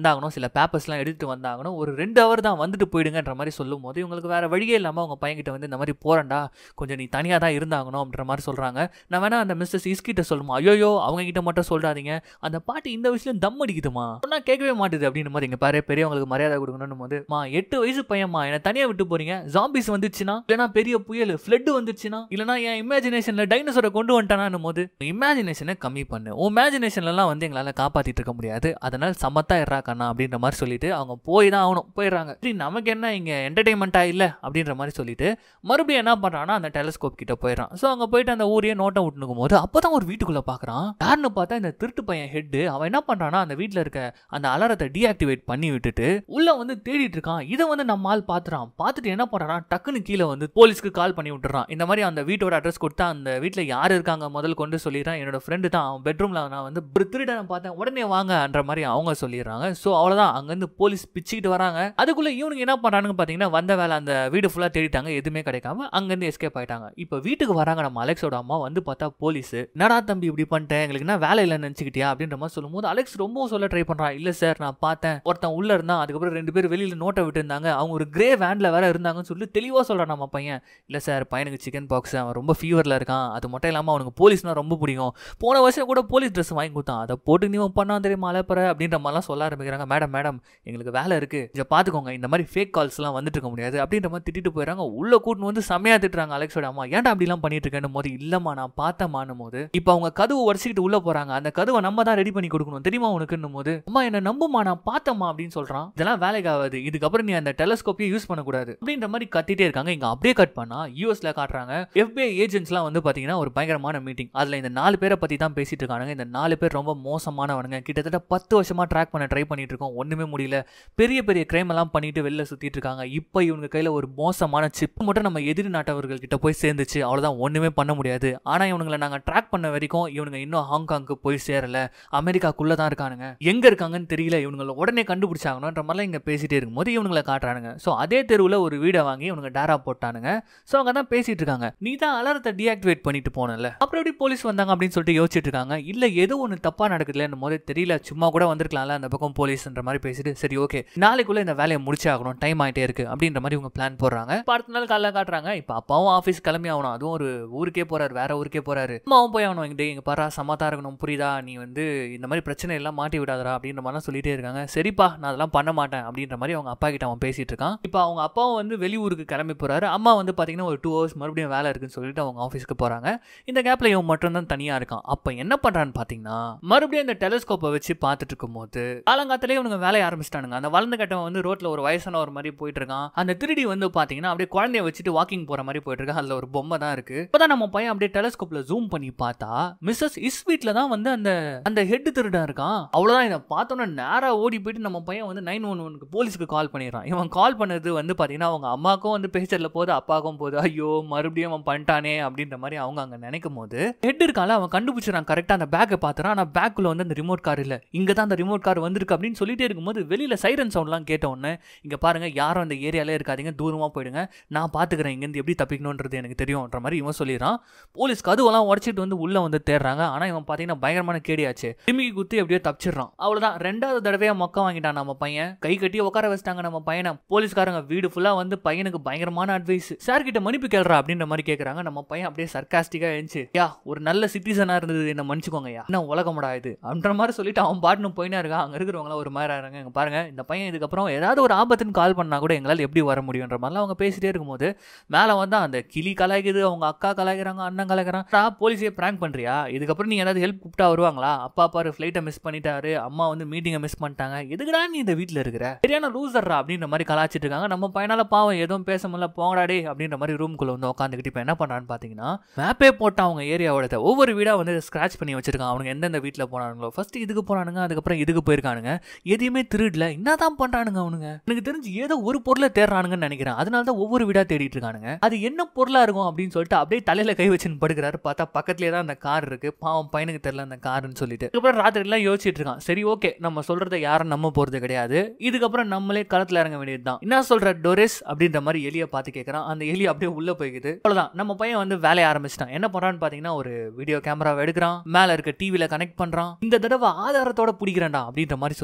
வந்தாகணும் சில பேப்பர்ஸ்லாம் எடுத்துட்டு வந்தாகணும் ஒரு ரெண்டு ஹவர் தான் வந்துட்டு போயிடுங்கன்ற மாதிரி சொல்லும் போது இவங்களுக்கு வேற வழியே இல்லாமல் அவங்க பையன்கிட்ட வந்து இந்த மாதிரி போறேன்டா கொஞ்சம் நீ தனியாக தான் இருந்தாகணும் அப்படின்ற மாதிரி சொல்கிறாங்க நான் வேணா அந்த மிஸ்டர் இஸ்கிட்ட சொல்லுமா ஐயோ அவங்க கிட்ட மட்டும் சொல்றாதீங்க அந்த பாட்டு இந்த வயசுல தம் அடிக்குதுமா சொன்னா கேட்கவே மாட்டுது அப்படின்னு மாதிரி இங்க பாரு பெரியவங்களுக்கு மரியாதை கொடுக்கணும் போது மா எட்டு வயசு பையன்மா என்ன தனியா விட்டு போறீங்க ஜாம்பிஸ் வந்துச்சுன்னா இல்லனா பெரிய புயல் ஃப்ளட் வந்துச்சுன்னா இல்லனா என் இமேஜினேஷன்ல டைனோசரை கொண்டு வந்துட்டானும் போது இமேஜினேஷனை கம்மி பண்ணு உன் இமேஜினேஷன்லாம் வந்து எங்களால காப்பாத்திட்டு இருக்க முடியாது அதனால சமத்தா இருறா கண்ணா அப்படின்ற மாதிரி சொல்லிட்டு அவங்க போய் தான் ஆகணும் போயிடுறாங்க சரி நமக்கு என்ன இங்க என்டர்டைன்மெண்ட்டா இல்ல அப்படின்ற மாதிரி சொல்லிட்டு மறுபடியும் என்ன பண்றான்னா அந்த டெலஸ்கோப் கிட்ட போயிடறான் ஸோ அங்க போயிட்டு அந்த ஊரையே நோட்டம் விட்டுனுக்கும் போது அப்பதான் ஒரு வீட்டுக்குள்ள பாக்குறான் யாருன்னு பார்த்தா இந்த திருட்டு பையன் ஹெட் அவன் என்ன பண்றான்னா அந்த வீட்ல இருக்க அந்த அலாரத்தை டீஆக்டிவேட் பண்ணி விட்டுட்டு உள்ள வந்து தேடிட்டு இருக்கான் இதை வந்து நம்ம ஆள் பாத்துறான் பார்த்துட்டு என்ன பண்றான் டக்குன்னு கீழே வந்து போலீஸ்க்கு கால் பண்ணி விட்டுறான் இந்த மாதிரி அந்த வீட்டோட அட்ரஸ் கொடுத்தா அந்த வீட்ல யார் இருக்காங்க முதல் கொண்டு சொல்லிடுறான் என்னோட ஃப்ரெண்டு தான் அவன் பெட்ரூம்ல நான் வந்து ஒரு திருடனை பார்த்தேன் உடனே வாங்கன்ற மாதிரி அவங்க சொல்லிடுறாங்க ஸோ அவ்வளவுதான் அங்கேருந்து போலீஸ் பிச்சுக்கிட்டு வராங்க அதுக்குள்ள இவனுக்கு என்ன பண்றானுங்க பாத்தீங்கன்னா வந்த வேலை அந்த வீடு ஃபுல்லா தேடிட்டாங்க எதுவுமே கிடைக்காம அங்கேருந்து எஸ்கேப் ஆயிட்டாங்க இப்போ வீட்டுக்கு வராங்க நம்ம அலெக்ஸோட அம்மா வந்து பார்த்தா போலீஸ் என்னடா தம்பி இப்படி பண்ணிட்டேன் எங்களுக்கு என்ன வேலை இல்லைன்னு நினச்சிக்கிட்டியா அப்படின்ற மாதிரி சொல்லும்போது அலெக்ஸ் ரொம்பவும் சொல்ல ட்ரை பண்றான் இல்ல சார் நான் பார்த்தேன் ஒருத்தன் உள்ள இருந்தான் அதுக்கப்புறம் ரெண்டு பேர் வெளியில நோட்டை விட்டு இருந்தாங்க அவங்க ஒரு கிரே வேன்ல வேற இருந்தாங்கன்னு சொல்லி தெளிவா சொல்றான் நம்ம பையன் இல்ல சார் பையனுக்கு சிக்கன் பாக்ஸ் அவன் ரொம்ப ஃபீவர்ல இருக்கான் அது மட்டும் இல்லாம அவனுக்கு போலீஸ்னா ரொம்ப பிடிக்கும் போன வருஷம் கூட போலீஸ் ட்ரெஸ் வாங்கி கொடுத்தான் அதை போட்டு நீ பண்ணா தெரியுமா அலப்பற அப்படின்ற மாதிரிலாம் சொல்ல ஆரம்பிக்கிறாங்க மேடம் மேடம் எங்களுக்கு வேலை இருக்கு இதை பாத்துக்கோங்க இந்த மாதிரி ஃபேக் கால்ஸ் எல்லாம் வந்துட்டு இருக்க முடியாது அப்படின்ற மாதிரி திட்டிட்டு போயிடறாங்க உள்ள கூட்டின்னு வந்து செமையா திட்டுறாங்க அலெக்ஸோட அம்மா ஏன்டா அப்படிலாம் பண்ணிட்டு இருக்கேன்னு போது இல்லம்மா நான் பார்த்தமானும் போது இப்போ அவங்க கதவு உடச்சிக்கிட்டு உள்ள போறாங்க அந்த கதவை நம்ம தான் ரெடி பண்ணி கொடுக்கணும் தெரியுமா உனக்குன்னும் போது அம்மா என்ன நம்புமா நான் பார்த்தம்மா அப்படின்னு சொல்றான் இதெல்லாம் வேலைக்கு ஆகாது இதுக்கப்புறம் நீ அந்த டெலஸ்கோப்பையே யூஸ் பண்ணக்கூடாது அப்படின்ற மாதிரி கத்திட்டே இருக்காங்க இங்க அப்படியே கட் பண்ணா யூஎஸ்ல காட்டுறாங்க எஃபிஐ ஏஜென்ட்ஸ்லாம் வந்து பாத்தீங்கன்னா ஒரு பயங்கரமான மீட்டிங் அதுல இந்த நாலு பேரை பத்தி தான் பேசிட்டு இருக்காங்க இந்த நாலு பேர் ரொம்ப மோசமானவனுங்க கிட்டத்தட்ட பத்து வருஷமா ட்ராக் பண்ண ட்ரை பண்ணிட்டு இருக்கோம் ஒண்ணுமே முடியல பெரிய பெரிய கிரைம் எல்லாம் பண்ணிட்டு வெளில சுத்திட்டு இருக்காங்க இப்போ இவங்க கையில ஒரு மோசமான சிப் மட்டும் நம்ம எதிரி நாட்டவர்கள் கிட்ட போய் சேர்ந்துச்சு அவ்வளவுதான் ஒண்ணுமே பண்ண முடியாது ஆனா இவனுங்களை நாங்க ட்ராக் பண்ண வரைக்கும் இவனுங்க இன்னும் ஹாங்காங்க்கு போய் சேரல அமெரிக்காக்குள்ள தான் இருக்கானுங்க எங்க இருக்காங்கன்னு தெரியல இவனுங்களை உடனே கண்டுபிடிச்சாங்கன்ற மாதிரிலாம் இங்க பேசிட்டே இருக்கும்போது இவனுங்களை காட்டுறானுங்க ஸோ அதே தெருவில் ஒரு வீடை வாங்கி இவனுங்க டேரா போட்டானுங்க ஸோ அங்கே தான் பேசிட்டு இருக்காங்க நீ தான் அலாரத்தை டீஆக்டிவேட் பண்ணிட்டு போனல அப்புறம் எப்படி போலீஸ் வந்தாங்க அப்படின்னு சொல்லிட்டு யோசிச்சுட்டு இருக்காங்க இல்ல ஏதோ ஒன்று தப்பா நடக்குதுலன்னு போது தெரியல சும்மா கூட வந்திருக்கலாம்ல அந்த பக்கம் போலீஸ்ன்ற மாதிரி பேசிட்டு சரி ஓகே நாளைக்குள்ள இந்த வேலையை முடிச்சே ஆகணும் டைம் ஆயிட்டே இருக்கு அப்படின்ற மாதிரி இவங்க பிளான் போடுறாங்க இப்ப அடுத்த நாள் காலைல காட்டுறாங்க இப்போ அப்பாவும் ஆஃபீஸ் கிளம்பி ஆகணும் அதுவும் ஒரு ஊருக்கே போறாரு வேற ஊருக்கே போறாரு அம்மாவும் போய் ஆகணும் இங்க இங்க பாரா சமாதா இருக்கணும் புரியுதா நீ வந்து இந்த மாதிரி பிரச்சனை எல்லாம் மாட்டி விடாதடா அப்படின்ற மாதிரிலாம் சொல்லிட்டே இருக்காங்க சரிப்பா நான் அதெல்லாம் பண்ண மாட்டேன் அப்படின்ற மாதிரி அவங்க அப்பா கிட்ட அவன் பேசிட்டு இருக்கான் இப்போ அவங்க அப்பாவும் வந்து வெளியூருக்கு கிளம்பி போறாரு அம்மா வந்து பாத்தீங்கன்னா ஒரு டூ ஹவர்ஸ் மறுபடியும் வேலை இருக்குன்னு சொல்லிட்டு அவங்க ஆஃபீஸ்க்கு போறாங்க இந்த கேப்ல இவன் மட்டும் தான் தனியா இருக்கான் அப்ப என்ன பண்றான்னு பாத்தீங்கன்னா மறுபடியும் இந்த டெலிஸ்கோப்பை வச்சு பார்த்துட்டு இருக்கும்போது காலங்காத்திலே இவனுங்க வேலையை ஆரம்பிச்சிட்டானுங்க அந்த வளர்ந்த கட்டம் வந்து ரோட்ல ஒரு வயசான ஒரு மாதிரி போயிட்டு இருக்கான் அந்த திருடி வந்து பாத்தீங்கன்னா அப்படியே குழந்தைய வச்சுட்டு வாக்கிங் போற மாதிரி போயிட்டு இருக்கான் அதுல ஒரு பொம்மை தான் இருக்கு இப்பதான் நம்ம பையன் அப்படியே டெலிஸ்கோப்ல ஜூம் பண்ணி பார்த்தா மிஸ்ஸஸ் இஸ் வீட்ல தான் வந்து அந்த அந்த ஹெட் திருடன் இருக்கான் அவ்வளவுதான் இதை பார்த்தோன்னே நேரா ஓடி போயிட்டு நம்ம பையன் வந்து நைன் ஒன் ஒனுக்கு போலீஸ்க்கு கால் பண்ணிடுறான் இவன் கால் பண்ணது வந்து பாத்தீங்கன்னா அவங்க அம்மாக்கும் வந்து பேச்சர்ல போகுது அப்பாவுக்கும் போகுது ஐயோ மறுபடியும் அவன் பண்ணிட்டானே அப்படின்ற மாதிரி அவங்க அங்க நினைக்கும் போது ஹெட் இருக்கால அவன் கண்டுபிடிச்சிடறான் கரெக்டா அந்த பேக்கை பாத்துறான் ஆனா பேக்குள்ள வந்து அந்த ரிமோட் கார் இல்ல இங்க தான் அந்த ரிமோட் கார் வந்திருக்கு அப்படின்னு சொல்லிட்டே இருக்கும்போது வெளியில சைரன் சவுண்ட்லாம் கேட்ட உடனே இங்க பாருங்க யாரும் அந்த ஏரியாலே இருக்காதீங்க தூரமா போயிடுங்க நான் பாத்துக்கிறேன் இங்கேருந்து எப்படி தப்பிக்கணுன்றது எனக்கு தெரியும்ன்ற மாதிரி இவன் சொல்லிடுறான் போலீஸ் கதுவெல்லாம் உடச்சிட்டு வந்து உள்ள வந்து தேடுறாங்க ஆனா இவன் பாத்தீங்கன்னா பயங்கரமான கேடியாச்சு திரும்பி குத்தி அப்படியே தப்பிச்சிடுறான் அவ்வளவுதான் ரெண்டாவது தடவையா மொக்க வாங்கிட்டான் நம்ம பையன் கை கட்டி உட்கார வச்சிட்டாங்க நம்ம பையனை போலீஸ்காரங்க வீடு ஃபுல்லா வந்து பையனுக்கு பயங்கரமான அட்வைஸ் சார் கிட்ட மன்னிப்பு கேள்றா அப்படின்ற மாதிரி கேக்குறாங்க நம்ம பையன் அப்படியே சர்க்காஸ்டிக்கா இருந்துச்சு யா ஒரு நல்ல சிட்டிசனா இருந்தது என்ன மன்னிச்சுக்கோங்க யா என்ன உலகமடா இது அப்படின்ற மாதிரி சொல்லிட்டு அவன் பாட்டுன்னு போயினா இருக்கான் அங்க இருக்கிறவங்களாம் ஒரு மாதிரி ஆறாங்க இங்க பாருங்க இந்த பையன் இதுக்கப்புறம் ஏதாவது ஒரு ஆபத்துன்னு கால் பண்ணா கூட எங்களால் எப்படி வர முடியுன்ற மாதிரிலாம் அவங்க பேசிட்டே இருக்கும்போது மேலே வந்து அந்த கிளி கலாய்க்குது அவங்க அக்கா கலாய்க்கிறாங்க அண்ணன் கலாய்க்கிறான் போலீஸே பிராங்க் பண்றியா இதுக்கப்புறம் நீ ஏதாவது ஹெல்ப் கூப்பிட்டா வருவாங்களா அப்பா பாரு ஃப்ளைட்டை மிஸ் பண்ணிட்டாரு அம்மா வந்து மீட்டிங்கை மிஸ் பண்ணிட்டாங்க எதுக்குடா நீ இந்த வீட்டில் இருக்கிற சரியான லூசர்ரா அப்படின்ற மாதிரி கலாச்சிட்டு இருக்காங்க நம்ம பையனால பாவம் எதுவும் பேச முடியல போங்கடாடே அப்படின்ற மாதிரி ரூம்குள்ள வந்து உட்காந்துக்கிட்டு இப்போ என்ன பண்றான்னு பார்த்தீங்கன்னா மேப்பே போட்டான் அவங்க ஏரியாவோட ஒவ்வொரு வீடா வந்து ஸ்க்ராச் பண்ணி வச்சிருக்கான் அவனுங்க எந்தெந்த வீட்டில் போனானுங்களோ ஃபர்ஸ்ட் இதுக்கு போனானுங்க அதுக்கப்புறம் இதுக்கு போயிருக்கானுங்க எதையுமே திருடல என்னதான் பண்றானுங்க அவனுங்க எனக்கு தெரிஞ்சு ஏதோ ஒரு பொருளை தேடுறானுங்கன்னு நினைக்கிறேன் அதனால தான் ஒவ்வொரு வீடா தேடிட்டு இருக்கானுங்க அது என்ன பொருளா இருக்கும் அப்படின்னு சொல்லிட்டு அப்படியே தலையில கை வச்சுன்னு படுக்கிறாரு பார்த்தா பக்கத்துலேயே தான் அந்த கார் இருக்கு பாவம் பையனுக்கு தெரியல அந்த காருன்னு சொல்லிட்டு அதுக்கப்புறம் ராத்திரி எல்லாம் யோசிச்சுட்டு இருக்கான் சரி ஓகே நம்ம சொல்றதை யாரும் நம்ப போறது கிடையாது இதுக்கப்புறம் நம்மளே களத்துல இறங்க வேண்டியதுதான் என்ன சொல்ற டோரிஸ் அப்படின்ற மாதிரி எலியை பார்த்து கேட்கறான் அந்த எலி அப்படியே உள்ள போய்க்குது அவ்வளவுதான் நம்ம பையன் வந்து வேலையை ஆரம்பிச்சிட்டான் என்ன பண்றான்னு பாத்தீங்கன்னா ஒரு வீடியோ கேமராவை எடுக்கிறான் மேல இருக்க டிவில கனெக்ட் பண்றான் இந்த தடவை ஆதாரத்தோட பிடிக்கிறேன்டா அப்படின்ற மாதிரி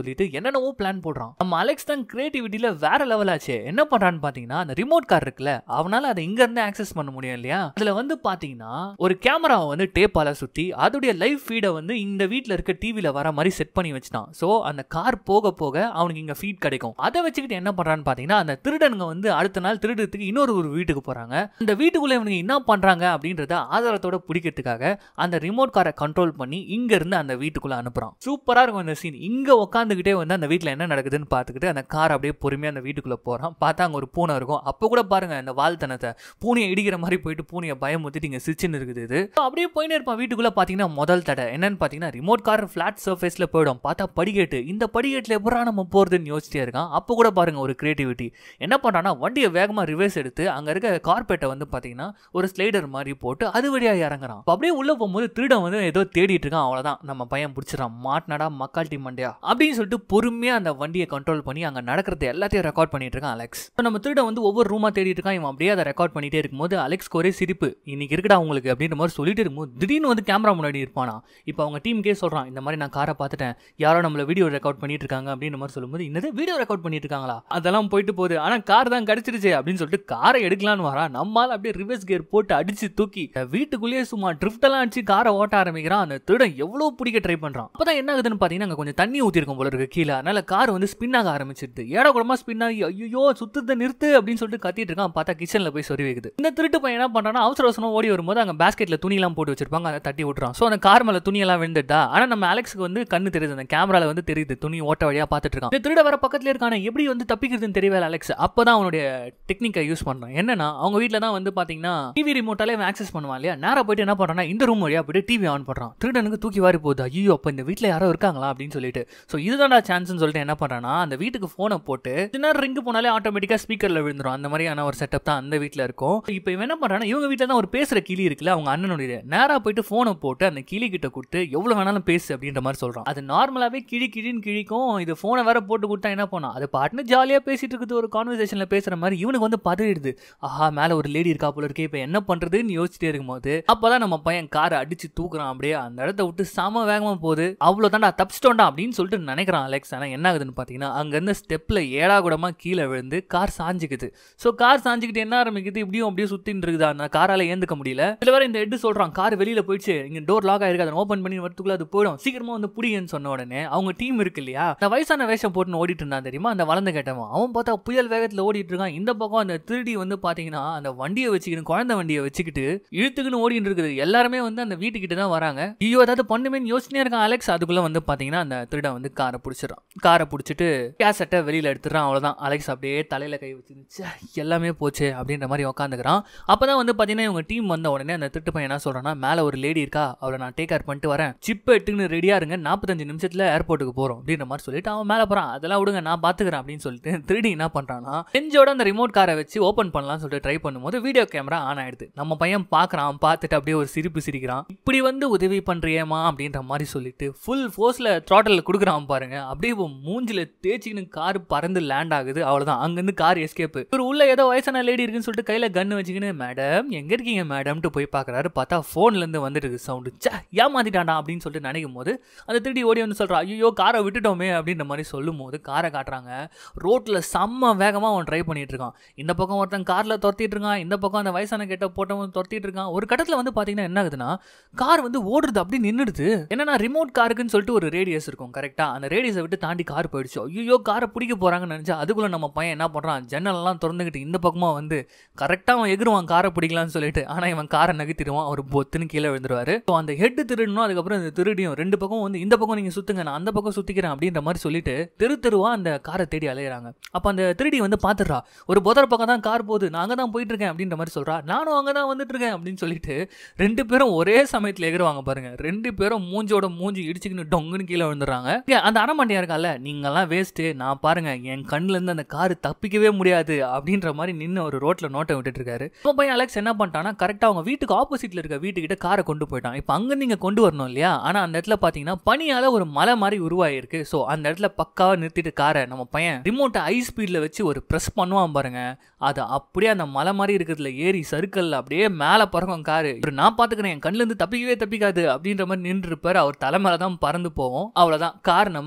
சொல்லிட்டு என்னென்னவோ பிளான் போடுறான் நம்ம அலெக்ஸ் தான் கிரியேட்டிவிட்டியில வேற லெவல் ஆச்சு என்ன பண்றான்னு பாத்தீங்கன்னா அந்த ரிமோட் கார் இருக்குல்ல அவனால அதை இங்க இருந்து ஆக்சஸ் பண்ண முடியும் இல்லையா அதுல வந்து பாத்தீங்கன்னா ஒரு கேமராவை வந்து டேப்பால சுத்தி அதோடைய லைவ் ஃபீடை வந்து இந்த வீட்ல இருக்க டிவில வர மாதிரி செட் பண்ணி வச்சுட்டான் சோ அந்த கார் போக போக அவனுக்கு இங்க ஃபீட் கிடைக்கும் அதை வச்சுக்கிட்டு என்ன பண்றான்னு பாத்தீங்கன்னா அந்த திருடனுங்க வந்து அடுத்த நாள் திருடுறதுக்கு இன்னொரு ஒரு வீட்டுக்கு போறாங்க அந்த வீட்டுக்குள்ள இவனுங்க என்ன பண்றாங்க அப்படின்றத ஆதாரத்தோட பிடிக்கிறதுக்காக அந்த ரிமோட் காரை கண்ட்ரோல் பண்ணி இங்க இருந்து அந்த வீட்டுக்குள்ள அனுப்புறான் சூப்பரா இருக்கும் அந்த சீன் இங்க உட்காந்துக்கிட்டே வந்து அந்த வீட்ல என்ன நடக்குதுன்னு பார்த்துக்கிட்டு அந்த கார் அப்படியே பொறுமையா அந்த வீட்டுக்குள்ள போறான் பார்த்தா அங்க ஒரு பூனை இருக்கும் அப்போ கூட பாருங்க அந்த வாழ்த்தனத்தை பூனையை இடிக்கிற மாதிரி போயிட்டு பூனையை பயமுத்திட்டு இங்க சிச்சுன்னு இருக்குது இது So, அப்படியே போயினே இருப்பான் வீட்டுக்குள்ள பாத்தீங்கன்னா முதல் தடை என்னன்னு பாத்தீங்கன்னா ரிமோட் கார் ஃபிளாட் சர்ஃபேஸ்ல போயிடும் பார்த்தா படிக்கட்டு இந்த படிக்கட்டுல எப்படா நம்ம போறதுன்னு யோசிச்சிட்டே இருக்கான் அப்போ கூட பாருங்க ஒரு கிரியேட்டிவிட்டி என்ன பண்றான்னா வண்டியை வேகமா ரிவர்ஸ் எடுத்து அங்க இருக்க கார்பெட்டை வந்து பாத்தீங்கன்னா ஒரு ஸ்லைடர் மாதிரி போட்டு அது வழியா இறங்குறான் அப்ப அப்படியே உள்ள போகும்போது திருடன் வந்து ஏதோ தேடிட்டு இருக்கான் அவ்வளவுதான் நம்ம பையன் பிடிச்சிடறான் மாட்டினடா மக்கால்ட்டி மண்டையா அப்படின்னு சொல்லிட்டு பொறுமையா அந்த வண்டியை கண்ட்ரோல் பண்ணி அங்க நடக்கிறது எல்லாத்தையும் ரெக்கார்ட் பண்ணிட்டு இருக்கான் அலெக்ஸ் இப்ப நம்ம திருடன் வந்து ஒவ்வொரு ரூமா தேடிட்டு இருக்கான் இவன் அப்படியே அதை ரெக்கார்ட் பண்ணிட்டே இருக்கும்போது அலெக்ஸ்க்கு ஒரே சிரிப்பு இன்னைக்கு இருக்குடா உங்களுக்கு அப்படின்ற மாதிரி சொல்லிட்டு இருக்கும்போது திடீர்னு வந்து கேமரா முன்னாடி இருப்பானா இப்போ அவங்க டீமுக்கே சொல்றான் இந்த மாதிரி நான் காரை பார்த்துட்டேன் யாரோ நம்மள வீடியோ ரெக்கார்ட் பண்ணிட்டு இருக்காங்க அப்படின்ற மாதிரி சொல்லும்போது என்னது வீடியோ ரெக்கார்ட் பண்ணிட்டு இருக்காங்களா அதெல்லாம் போயிட்டு போகுது ஆனா கார் தான் கிடைச்சிருச்சு அப்படின்னு சொல்லிட்டு காரை எடுக்கலான்னு வரா நம்மால் அப்படியே ரிவர்ஸ் கியர் போட்டு அடிச்சு தூக்கி வீட்டுக்குள்ளேயே சும்மா ட்ரிஃப்ட் எல்லாம் அடிச்சு காரை ஓட்ட ஆரம்பிக்கிறான் அந்த திருடன் எவ்வளவு பிடிக்க ட்ரை பண்றான் அப்பதான் என்ன ஆகுதுன்னு பாத்தீங்கன்னா அங்க கொஞ்சம் தண்ணி ஊத்திருக்கும் போல இருக்கு கீழே அதனால கார் வந்து ஸ்பின் ஆக ஆரம்பிச்சிருது ஏடா கூடமா ஸ்பின் ஆகி ஐயோ சுத்தத்தை நிறுத்து அப்படின்னு சொல்லிட்டு கத்திட்டு இருக்கான் பார்த்தா கிச்சன்ல போய் சொறி வைக்குது இந்த திருட்டு பையன் என்ன பண்றான்னா அவசர அவசரமா ஓடி வரும்போது அங்க பேஸ்கெட்ல துணி எல்லாம் போட்டு வச்சிருப்பாங்க அதை தட்டி விட்டுறான் ஸோ அந்த கார் மேல துணி எல்லாம் விழுந்துட்டா ஆனா நம்ம அலெக்ஸுக்கு வந்து கண்ணு தெரியுது அந்த கேமரால வந்து தெரியுது துணி ஓட்ட வழியா பார்த்துட்டு இருக்கான் இந்த திருட வர பக்கத்துல இருக்கான எப்படி வந்து தப்பிக்கிறதுன்னு தெரியவே அலெக்ஸ் அப்பதான் அவனுடைய டெக்னிக்கை யூஸ் பண்றான் என்னன்னா அவங்க வீட்ல தான் வந்து பாத்தீங்கன்னா டிவி ரிமோட்டாலே ஆக்சஸ் பண்ணுவான் இல்லையா நேரா போயிட்டு என்ன பண்றான்னா இந்த ரூம் வழியா போயிட்டு டிவி ஆன் பண்றான் திருடனுக்கு தூக்கி வாரி போகுது ஐயோ அப்ப இந்த வீட்ல யாரோ இருக்காங்களா அப்படின்னு சொல்லிட்டு ஸோ இதுதான்டா சான்ஸ்னு சொல்லிட்டு என்ன பண்றான்னா அந்த வீட்டுக்கு போனை போட்டு சின்ன ரிங்கு போனாலே ஆட்டோமேட்டிக்கா ஸ்பீக்கர்ல விழுந்துரும் அந்த மாதிரியான ஒரு செட்டப் தான் அந்த வீட்ல இருக்கும் இப்போ இவன் என்ன பண்றான்னா இவங்க வீட்ல தான் ஒரு பேசுற கிளி இருக்குல்ல அவங்க அண்ணனுடைய நேரா போயிட்டு போனை போட்டு அந்த கிளி கிட்ட கொடுத்து எவ்வளவு வேணாலும் பேசு அப்படின்ற மாதிரி சொல்றான் அது நார்மலாவே கிளி கிழின்னு கிழிக்கும் இது போனை வேற போட்டு கொடுத்தா என்ன பண்ணா அது பாட்டுன்னு ஜாலியா பேசிட்டு இருக்குது ஒரு கான்வர்சேஷன்ல பேசுற மாதிரி இவனுக்கு வந்து பதறிடுது ஆஹா மேல ஒரு லேடி இருக்கா போல இருக்கே இப்போ என்ன பண்றதுன்னு யோசிச்சுட்டே இருக்கும்போது அப்பதான் நம்ம பையன் காரை அடிச்சு தூக்குறான் அப்படியே அந்த இடத்த விட்டு சம வேகமா போகுது அவ்வளவுதான்டா தப்பிச்சிட்டோண்டா அப்படின்னு சொல்லிட்டு நினைக்கிறான் அலெக்ஸ் ஆனா என்ன ஆகுதுன்னு பாத்தீங்கன்னா அங்க இருந்த ஸ்டெப்ல ஏழா கூடமா கீழே விழுந்து கார் சாஞ்சுக்குது ஸோ கார் சாஞ்சுக்கிட்டு என்ன ஆரம்பிக்குது இப்படியும் அப்படியே சுத்தின்னு இருக்குதா அந்த காரால ஏந்துக்க முடியல இதுல வேற இந்த ஹெட் சொல்றான் கார் வெளியில போயிடுச்சு இங்க டோர் லாக் ஆயிருக்கு அதை ஓப்பன் பண்ணி வரத்துக்குள்ள அது போயிடும் சீக்கிரமா வந்து புடிங்கன்னு சொன்ன உடனே அவங்க டீம் இருக்கு இல்லையா அந்த வயசான வேஷம் போட்டு ஓடிட்டு இருந்தான் தெரியுமா அந்த வளர்ந்து கேட்டவன் அவன் பார்த்தா புயல் வேகத்துல ஓடிட்டு இருக்கான் இந்த பக்கம் அந்த திருடி வந்து பாத்தீங்கன்னா அந்த வண்டியை வச்சுக்கிட்டு குழந்தை வண்டியை வச்சுக்கிட்டு இழுத்துக்குன்னு ஓடிட்டு இருக்குது எல்லாருமே வந்து அந்த வீட்டுக்கிட்ட தான் வராங்க ஐயோ ஏதாவது பண்ணுமேன்னு யோசனையா இருக்கான் அலெக்ஸ் அதுக்குள்ள வந்து பாத்தீங்கன்னா அந்த திருடன் வந்து காரை பிடிச்சிடறான் காரை பிடிச்சிட்டு கேசட்டை வெளியில எடுத்துறான் அவ்வளவுதான் அலெக்ஸ் அப்படியே தலையில கை வச்சு எல்லாமே போச்சு அப்படின்ற மாதிரி உட்காந்துக்கிறான் அப்பதான் வந்து பாத்தீங்கன்னா இவங்க டீம் வந்த உடனே அந்த திருட்டு பையன் என்ன சொல்றான்னா மேல ஒரு லேடி இருக்கா அவளை நான் டேக் கேர் பண்ணிட்டு வரேன் சிப் எட்டுன்னு ரெடியா இருங்க நாற்பத்தஞ்சு நிமிஷத்துல ஏர்போர்ட்டுக்கு போறோம் அப்படின்ற மாதிரி சொல்லிட்டு அவன் மேல போறான் அதெல்லாம் விடுங்க நான் பாத்துக்கிறேன் அப்படின்னு சொல்லிட்டு திருடி என்ன பண்றான்னா செஞ்சோட அந்த ரிமோட் காரை வச்சு ஓபன் பண்ணலாம் சொல்லிட்டு ட்ரை பண்ணும்போது வீடியோ கேமரா ஆன் ஆயிடுது நம்ம பையன் பாக்குறான் பார்த்துட்டு அப்படியே ஒரு சிரிப்பு சிரிக்கிறான் இப்படி வந்து உதவி பண்றியேமா அப்படின்ற மாதிரி சொல்லிட்டு ஃபுல் ஃபோர்ஸ்ல த்ராட்டல் கொடுக்குறான் பாருங்க அப்படியே இப்போ மூஞ்சில தேய்ச்சிக்கின்னு கார் பறந்து லேண்ட் ஆகுது அவ்வளவுதான் அங்கிருந்து கார் எஸ்கேப் இவர் உள்ள ஏதோ வயசான லேடி இருக்குன்னு சொல்லிட்டு கையில கன்னு வச்சுக்கின்னு மேடம் எங்க இருக்கீங்க மேடம்ட்டு போய் பாக்குறாரு பார்த்தா போன்ல இருந்து வந்துட்டு இருக்கு சவுண்டு சே ஏமாத்திட்டாண்டா அப்படின்னு சொல்லிட்டு நினைக்கும் போது அந்த திருடி ஓடி வந்து சொல்றா ஐயோ காரை விட்டுட்டோமே அப்படின்ற மாதிரி சொல்லும் போது காரை காட்டுறாங்க ரோட்ல செம்ம வேகமா அவன் ட்ரை பண்ணிட்டு இருக்கான் இந்த பக்கம் ஒருத்தன் கார்ல துரத்திட்டு இருக்கான் இந்த பக்கம் அந்த வயசான கெட்ட போட்டவன் துரத்திட்டு இருக்கான் ஒரு கட்டத்துல வந்து பாத்தீங்கன்னா என்ன ஆகுதுன்னா கார் வந்து ஓடுறது அப்படி நின்னுடுது என்னன்னா ரிமோட் காருக்குன்னு சொல்லிட்டு ஒரு ரேடியஸ் இருக்கும் கரெக்டா அந்த ரேடியஸை விட்டு தாண்டி கார் போயிடுச்சு ஐயோ காரை பிடிக்க போறாங்கன்னு நினைச்சா அதுக்குள்ள நம்ம பையன் என்ன பண்றான் ஜன்னல் எல்லாம் திறந்துக்கிட்டு இந்த பக்கமா வந்து கரெக்டா அவன் எகிருவான் காரை பிடிக்கலாம்னு சொல்லிட்டு ஆனா இவன் காரை நகர்த்திடுவான் அவர் பொத்துன்னு கீழே விழுந்துருவாரு ஸோ அந்த ஹெட் திருடணும் அதுக்கப்புறம் இந்த திருடியும் ரெண்டு பக்கம் வந்து இந்த பக்கம் நீங்க சுத்துங்க நான் அந்த பக்கம் சுத்திக்கிறேன் அப்படின்ற மாதிரி சொல்லிட்டு தெரு தெருவா அந்த காரை தேடி அலையிறாங்க அப்ப அந்த திருடி வந்து பாத்துடுறா ஒரு புதர் பக்கம் தான் கார் போகுது நான் அங்கே தான் போயிட்டு இருக்கேன் அப்படின்ற மாதிரி சொல்றா நானும் அங்கே தான் வந்துட்டு இருக்கேன் அப்படின்னு சொல்லிட்டு ரெண்டு பேரும் ஒரே சமயத்தில் எகிருவாங்க பாருங்க ரெண்டு பேரும் மூஞ்சோட மூஞ்சி இடிச்சுக்கின்னு டொங்குன்னு கீழே விழுந்துடுறாங்க இங்க அந்த அரமண்டியா இருக்கால நீங்கெல்லாம் வேஸ்ட்டு நான் பாருங்க என் கண்ணுல இருந்து அந்த கார் தப்பிக்கவே முடியாது அப்படின்ற மாதிரி நின்று ஒரு ரோட்ல நோட்டை விட்டுட்டு இருக்காரு இப்போ பையன் அலெக்ஸ் என்ன பண்ணிட்டான்னா கரெக்டாக அவங்க வீட்டுக்கு ஆப்போசிட்ல இருக்க வீட்டுக்கிட்ட காரை கொண்டு போயிட்டான் இப்போ அங்க நீங்க கொண்டு வரணும் இல்லையா ஆனா அந்த இடத்துல பாத்தீங்கன்னா பனியால ஒரு மலை மாதிரி உருவாயிருக்கு ஸோ அந்த இடத்துல பக்காவா நிறுத்திட்டு காரை நம்ம பையன் ரிமோட்டை ஹை ஸ்பீட்ல வச்சு ஒரு ப்ரெஸ் பண்ணுவான் பாருங்க அது அப்படியே அந்த மலை மாதிரி இருக்கிறதுல ஏறி சர்க்கிள்ல அப்படியே மேலே பறக்கும் காரு இவர் நான் பாத்துக்கிறேன் என் கண்ணுல இருந்து தப்பிக்கவே தப்பிக்காது அப்படின்ற மாதிரி நின்று இருப்பாரு அவர் தலை மேல தான் பறந்து போவோம் அவ்வளவுதான் கார் நம்ம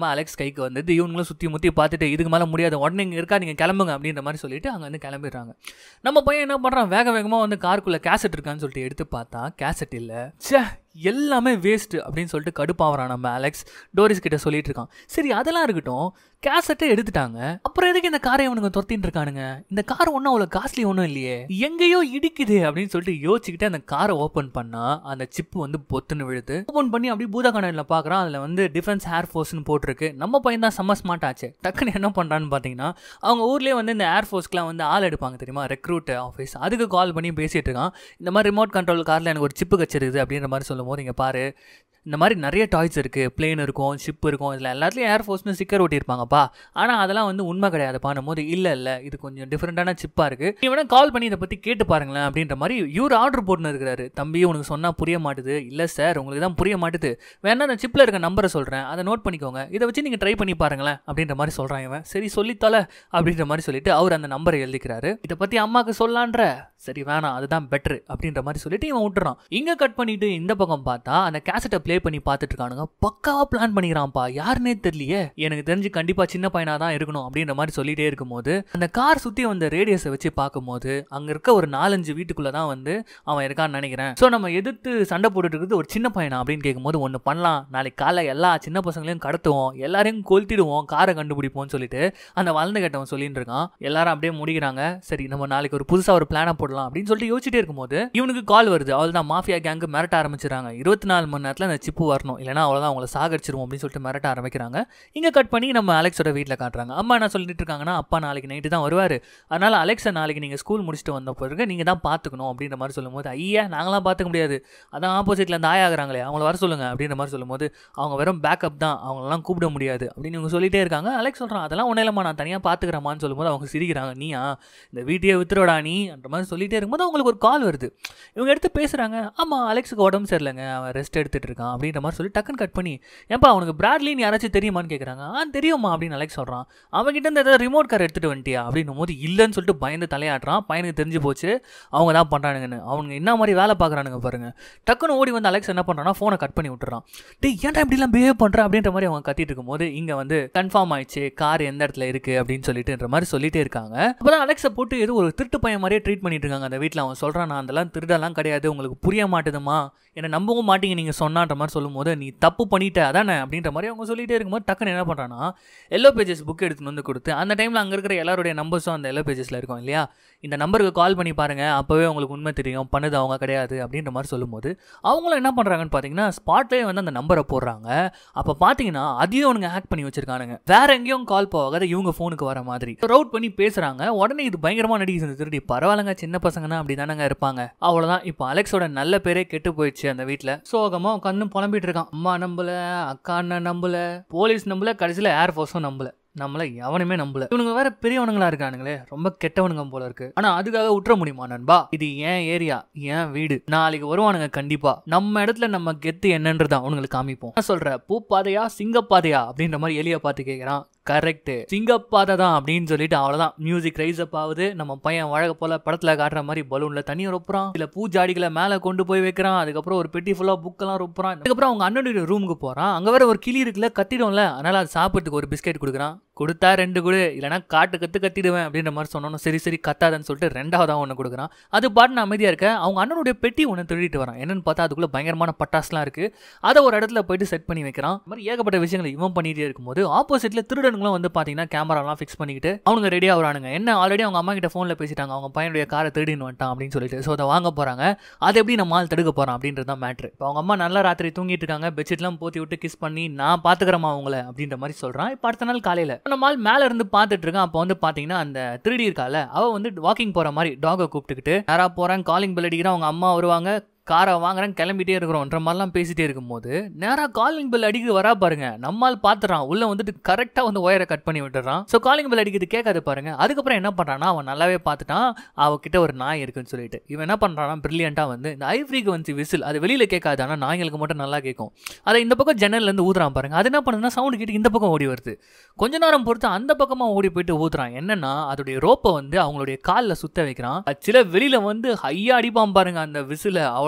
நம்ம அலெக்ஸ் கைக்கு வந்து இவங்களும் சுற்றி முற்றி பார்த்துட்டு இதுக்கு மேலே முடியாது உடனே இங்கே இருக்கா நீங்கள் கிளம்புங்க அப்படின்ற மாதிரி சொல்லிட்டு அங்கே வந்து கிளம்பிடுறாங்க நம்ம பையன் என்ன பண்ணுறான் வேக வேகமாக வந்து காருக்குள்ளே கேசட் இருக்கான்னு சொல்லிட்டு எடுத்து பார்த்தா கேசட் இல்லை ச்சே எல்லாமே வேஸ்ட்டு அப்படின்னு சொல்லிட்டு கடுப்பாகிறான் நம்ம அலெக்ஸ் டோரிஸ் கிட்ட சொல்லிட்டு இருக்கான் சரி அதெல்லாம் இருக்கட்டும் கேசட்டை எடுத்துட்டாங்க அப்புறம் எதுக்கு இந்த காரை அவனுங்க துரத்தின்னு இருக்கானுங்க இந்த கார் ஒன்றும் அவ்வளோ காஸ்ட்லி ஒன்றும் இல்லையே எங்கேயோ இடிக்குது அப்படின்னு சொல்லிட்டு யோசிச்சுக்கிட்டு அந்த காரை ஓப்பன் பண்ணா அந்த சிப்பு வந்து பொத்துன்னு விழுது ஓப்பன் பண்ணி அப்படியே பூதா கண்ணனில் பார்க்குறான் அதில் வந்து டிஃபென்ஸ் ஏர் ஃபோர்ஸ்னு போட்டிருக்கு நம்ம பையன் தான் செம்ம ஸ்மார்ட் ஆச்சு டக்குன்னு என்ன பண்ணுறான்னு பார்த்தீங்கன்னா அவங்க ஊர்லேயே வந்து இந்த ஏர் ஃபோர்ஸ்க்குலாம் வந்து ஆள் எடுப்பாங்க தெரியுமா ரெக்ரூட் ஆஃபீஸ் அதுக்கு கால் பண்ணி பேசிட்டு இருக்கான் இந்த மாதிரி ரிமோட் கண்ட்ரோல் காரில் எனக்கு ஒரு சிப்பு கச்சிருக்குது அப்படின்ற மாதிரி சொல்லும் போது இங்கே பாரு இந்த மாதிரி நிறைய டாய்ஸ் இருக்குது பிளேன் இருக்கும் ஷிப் இருக்கும் இதில் எல்லாத்துலேயும் ஏர் ஃபோர்ஸ்னு ஸ்டிக்கர் ஒட்டியிருப்பாங்கப்பா ஆனால் அதெல்லாம் வந்து உண்மை கிடையாதுப்பான்னும் போது இல்லை இல்லை இது கொஞ்சம் டிஃப்ரெண்ட்டான சிப்பாக இருக்குது நீ வேணா கால் பண்ணி இதை பற்றி கேட்டு பாருங்களேன் அப்படின்ற மாதிரி இவர் ஆர்டர் போட்டுன்னு இருக்கிறாரு தம்பி உனக்கு சொன்னால் புரிய மாட்டுது இல்லை சார் உங்களுக்கு தான் புரிய மாட்டுது வேணா அந்த சிப்பில் இருக்க நம்பரை சொல்கிறேன் அதை நோட் பண்ணிக்கோங்க இதை வச்சு நீங்கள் ட்ரை பண்ணி பாருங்களேன் அப்படின்ற மாதிரி சொல்கிறான் இவன் சரி சொல்லித்தல அப்படின்ற மாதிரி சொல்லிட்டு அவர் அந்த நம்பரை எழுதிக்கிறாரு இதை பற்றி அம்மாவுக்கு சொல்லான்ற சரி வேணாம் அதுதான் பெட்ரு அப்படின்ற மாதிரி சொல்லிட்டு இவன் விட்டுறான் இங்கே கட் பண்ணிட்டு இந்த பக்கம் பார்த்தா அந்த கேசட்டை ப்ளே பண்ணி பார்த்துட்டு இருக்கானுங்க பக்காவா பிளான் பண்ணிக்கிறான்ப்பா யாருன்னே தெரியலையே எனக்கு தெரிஞ்சு கண்டிப்பா சின்ன பையனா தான் இருக்கணும் அப்படின்ற மாதிரி சொல்லிட்டே இருக்கும்போது அந்த கார் சுத்தி வந்த ரேடியஸை வச்சு பார்க்கும்போது அங்க இருக்க ஒரு நாலஞ்சு வீட்டுக்குள்ள தான் வந்து அவன் இருக்கான்னு நினைக்கிறேன் ஸோ நம்ம எதிர்த்து சண்டை போட்டுட்டு இருக்கிறது ஒரு சின்ன பையனா அப்படின்னு கேட்கும்போது ஒன்று பண்ணலாம் நாளைக்கு காலை எல்லா சின்ன பசங்களையும் கடத்துவோம் எல்லாரையும் கொளுத்திடுவோம் காரை கண்டுபிடிப்போம்னு சொல்லிட்டு அந்த வளர்ந்து கட்டவன் சொல்லிட்டு இருக்கான் எல்லாரும் அப்படியே முடிக்கிறாங்க சரி நம்ம நாளைக்கு ஒரு புதுசா ஒரு பிளானை போடலாம் அப்படின்னு சொல்லிட்டு யோசிச்சுட்டே இருக்கும்போது இவனுக்கு கால் வருது அவள் தான் மாஃபியா கேங்கு மிரட்ட ஆரம்பிச்சிடறாங்க இருபத்தி நாலு மணி நேரத்தில் அந்த சிப்பு வரணும் இல்லைனா அவ்வளோதான் அவங்கள சாகடிச்சிருவோம் அப்படின்னு சொல்லிட்டு மிரட்ட ஆரம்பிக்கிறாங்க இங்கே கட் பண்ணி நம்ம அலெக்ஸோட வீட்டில் காட்டுறாங்க அம்மா என்ன சொல்லிட்டு இருக்காங்கன்னா அப்பா நாளைக்கு நைட்டு தான் வருவார் அதனால் அலெக்ஸை நாளைக்கு நீங்கள் ஸ்கூல் முடிச்சுட்டு வந்த பிறகு நீங்கள் தான் பார்த்துக்கணும் அப்படின்ற மாதிரி சொல்லும்போது ஐயா நாங்களாம் பார்த்துக்க முடியாது அதான் ஆப்போசிட்டில் இந்த ஆயாகிறாங்களே அவங்கள வர சொல்லுங்கள் அப்படின்ற மாதிரி சொல்லும்போது அவங்க வெறும் பேக்கப் தான் அவங்களெல்லாம் கூப்பிட முடியாது அப்படின்னு இவங்க சொல்லிட்டே இருக்காங்க அலெக்ஸ் சொல்கிறான் அதெல்லாம் ஒன்றும் இல்லைம்மா நான் தனியாக பார்த்துக்கிறேம்மான்னு சொல்லும்போது அவங்க சிரிக்கிறாங்க நீயா இந்த வீட்டையே வித்துருடா நீ அந்த மாதிரி சொல்லிட்டே இருக்கும்போது அவங்களுக்கு ஒரு கால் வருது இவங்க எடுத்து பேசுகிறாங்க ஆமாம் அலெக்ஸுக்கு உடம்பு சரியில்லைங்க அவன் ரெஸ்ட் எடுத்துகிட்டு இருக்கான் அப்படின்ற மாதிரி சொல்லி டக்குன்னு கட் பண்ணி ஏன்பா அவனுக்கு பிராட்லின்னு யாராச்சும் தெரியுமான்னு கேட்குறாங்க ஆ தெரியுமா அப்படின்னு அலெக்ஸ் சொல்கிறான் அவன்கிட்ட இருந்து ஏதாவது ரிமோட் கார் எடுத்துகிட்டு வந்துட்டியா அப்படின்னும் போது இல்லைன்னு சொல்லிட்டு பயந்து தலையாட்டுறான் பையனுக்கு தெரிஞ்சு போச்சு அவங்க தான் பண்ணுறானுங்கன்னு அவனுங்க என்ன மாதிரி வேலை பார்க்குறானுங்க பாருங்க டக்குன்னு ஓடி வந்து அலெக்ஸ் என்ன பண்ணுறான்னா ஃபோனை கட் பண்ணி விட்டுறான் டேய் ஏன்டா இப்படிலாம் பிஹேவ் பண்ணுற அப்படின்ற மாதிரி அவங்க கத்திட்டு இருக்கும்போது இங்கே வந்து கன்ஃபார்ம் ஆயிடுச்சு கார் எந்த இடத்துல இருக்குது அப்படின்னு சொல்லிட்டுன்ற மாதிரி சொல்லிட்டே இருக்காங்க அப்போ அலெக்ஸை போட்டு ஏதோ ஒரு திருட்டு பையன் மாதிரியே ட்ரீட் பண்ணிட்டு இருக்காங்க அந்த வீட்டில் அவன் சொல்கிறான் நான் அதெல்லாம் திருடெல்லாம் கிடையாது உங்களுக்கு புரிய மாட்டுதுமா என்னை நம்பவும் மாட்டீங்க நீங்கள் சொன்னான்ற மாதிரி சொல்லும்போது நீ தப்பு பண்ணிட்ட அதானே அப்படின்ற மாதிரி அவங்க சொல்லிட்டே இருக்கும்போது டக்குன்னு என்ன பண்ணுறான்னா எல்லோ பேஜஸ் புக் எடுத்துன்னு வந்து கொடுத்து அந்த டைமில் அங்கே இருக்கிற எல்லாருடைய நம்பர்ஸும் அந்த எல்லோ பேஜஸில் இருக்கும் இல்லையா இந்த நம்பருக்கு கால் பண்ணி பாருங்கள் அப்போவே உங்களுக்கு உண்மை தெரியும் பண்ணது அவங்க கிடையாது அப்படின்ற மாதிரி சொல்லும்போது அவங்களும் என்ன பண்ணுறாங்கன்னு பார்த்தீங்கன்னா ஸ்பாட்லேயே வந்து அந்த நம்பரை போடுறாங்க அப்போ பார்த்தீங்கன்னா அதையும் அவனுங்க ஹேக் பண்ணி வச்சிருக்கானுங்க வேற எங்கேயும் கால் போகாத இவங்க ஃபோனுக்கு வர மாதிரி ரவுட் பண்ணி பேசுகிறாங்க உடனே இது பயங்கரமாக நடிகை இந்த திருடி பரவாயில்லங்க சின்ன பசங்கன்னா அப்படி தானங்க இருப்பாங்க அவ்வளோதான் இப்போ அலெக்ஸோட நல்ல பேரே கெட்டு போயிடுச்சு அந்த வீட்டில் சோகமாக உட்காந்து புலம்பிட்டு இருக்கான் அம்மா நம்பல அக்கா அண்ணன் நம்பல போலீஸ் நம்பல கடைசியில் ஏர்ஃபோர்ஸும் நம்பல நம்மள எவனுமே நம்பல இவனுங்க வேற பெரியவனுங்களா இருக்கானுங்களே ரொம்ப கெட்டவனுங்க போல இருக்கு ஆனா அதுக்காக விட்டுற முடியுமா நண்பா இது ஏன் ஏரியா ஏன் வீடு நாளைக்கு வருவானுங்க கண்டிப்பா நம்ம இடத்துல நம்ம கெத்து என்னன்றதான் அவனுங்களுக்கு காமிப்போம் நான் சொல்ற பூப்பாதையா சிங்கப்பாதையா அப்படின்ற மாதிரி எலிய பார்த்து கேட்கறான் கரெக்ட் சிங்கப்பாதை தான் அப்படின்னு சொல்லிட்டு அவ்வளோதான் மியூசிக் ரைஸ் அப் ஆகுது நம்ம பையன் வழக்க போல படத்தில் காட்டுற மாதிரி பலூனில் தண்ணி ரொப்புறான் இல்லை பூஜாடிகளை மேலே கொண்டு போய் வைக்கிறான் அதுக்கப்புறம் ஒரு பெட்டி ஃபுல்லாக புக்கெல்லாம் ரொப்புறான் அதுக்கப்புறம் அவங்க அண்ணனுடைய ரூமுக்கு போகிறான் அங்கே வேற ஒரு கிளி இருக்குல்ல கத்திடும்ல அதனால அது சாப்பிட்றதுக்கு ஒரு பிஸ்கெட் கொடுக்குறான் கொடுத்தா ரெண்டு கொடு இல்லைனா காட்டு கத்து கத்திடுவேன் அப்படின்ற மாதிரி சொன்னோன்னு சரி சரி கத்தாதன்னு சொல்லிட்டு ரெண்டாவதாக ஒன்று கொடுக்குறான் அது பாட்டு அமைதியாக இருக்க அவங்க அண்ணனுடைய பெட்டி ஒன்று திருடிட்டு வரான் என்னன்னு பார்த்தா அதுக்குள்ளே பயங்கரமான பட்டாசுலாம் இருக்குது அதை ஒரு இடத்துல போயிட்டு செட் பண்ணி வைக்கிறான் இந்த மாதிரி ஏகப்பட்ட விஷயங்களை இவன் பண்ணிட்டே இருக்கும்போது ஆப்போசிட்டில் திருடனுங்களும் வந்து பார்த்தீங்கன்னா கேமராலாம் ஃபிக்ஸ் பண்ணிக்கிட்டு அவங்க ரெடி ஆகுறானுங்க என்ன ஆல்ரெடி அவங்க அம்மா கிட்ட ஃபோனில் பேசிட்டாங்க அவங்க பையனுடைய காரை திருடின்னு வந்துட்டான் அப்படின்னு சொல்லிட்டு ஸோ அதை வாங்க போகிறாங்க அதை எப்படி நம்ம ஆள் தடுக்க போகிறான் அப்படின்றது தான் மேட்ரு இப்போ அவங்க அம்மா நல்லா ராத்திரி தூங்கிட்டு இருக்காங்க பெட்ஷீட்லாம் போத்தி விட்டு கிஸ் பண்ணி நான் பார்த்துக்கிறேம்மா அவங்கள அப்படின்ற மாதிரி சொல்கிறான் இப்போ அடுத்த நாள் காலையில் நம்ம ஆள் மேலே இருந்து பார்த்துட்டு இருக்கான் அப்போ வந்து பார்த்தீங்கன்னா அந்த திருடி இருக்கால அவள் வந்து வாக்கிங் போகிற மாதிரி டாகை கூப்பிட்டுக்கிட்டு யாரா போகிறான் காலிங் பெல் அடிக்கிறான் அவங்க அம்மா வருவாங்க காரை வாங்குறேன் கிளம்பிட்டே இருக்கிறோன்ற மாதிரிலாம் பேசிட்டே இருக்கும்போது நேராக காலிங் பெல் அடிக்க வரா பாருங்க நம்மால் பார்த்துறான் உள்ள வந்துட்டு கரெக்டாக வந்து ஒயரை கட் பண்ணி விட்டுறான் ஸோ காலிங் பெல் அடிக்கிறது கேட்காது பாருங்க அதுக்கப்புறம் என்ன பண்ணுறான்னா அவன் நல்லாவே பார்த்துட்டான் அவகிட்ட ஒரு நாய் இருக்குன்னு சொல்லிட்டு இவன் என்ன பண்ணுறான்னா பிரில்லியண்ட்டாக வந்து இந்த ஐ ஃப்ரீக்வன்சி விசில் அது வெளியில் கேட்காது ஆனால் நாய்களுக்கு மட்டும் நல்லா கேட்கும் அதை இந்த பக்கம் ஜன்னல்லேருந்து ஊதுறான் பாருங்க அது என்ன பண்ணுதுன்னா சவுண்டு கேட்டு இந்த பக்கம் ஓடி வருது கொஞ்ச நேரம் பொறுத்து அந்த பக்கமாக ஓடி போயிட்டு ஊதுறான் என்னன்னா அதோடைய ரோப்பை வந்து அவங்களுடைய காலில் சுத்த வைக்கிறான் சில வெளியில் வந்து ஹையா அடிப்பான் பாருங்க அந்த விசில அவ்வளோ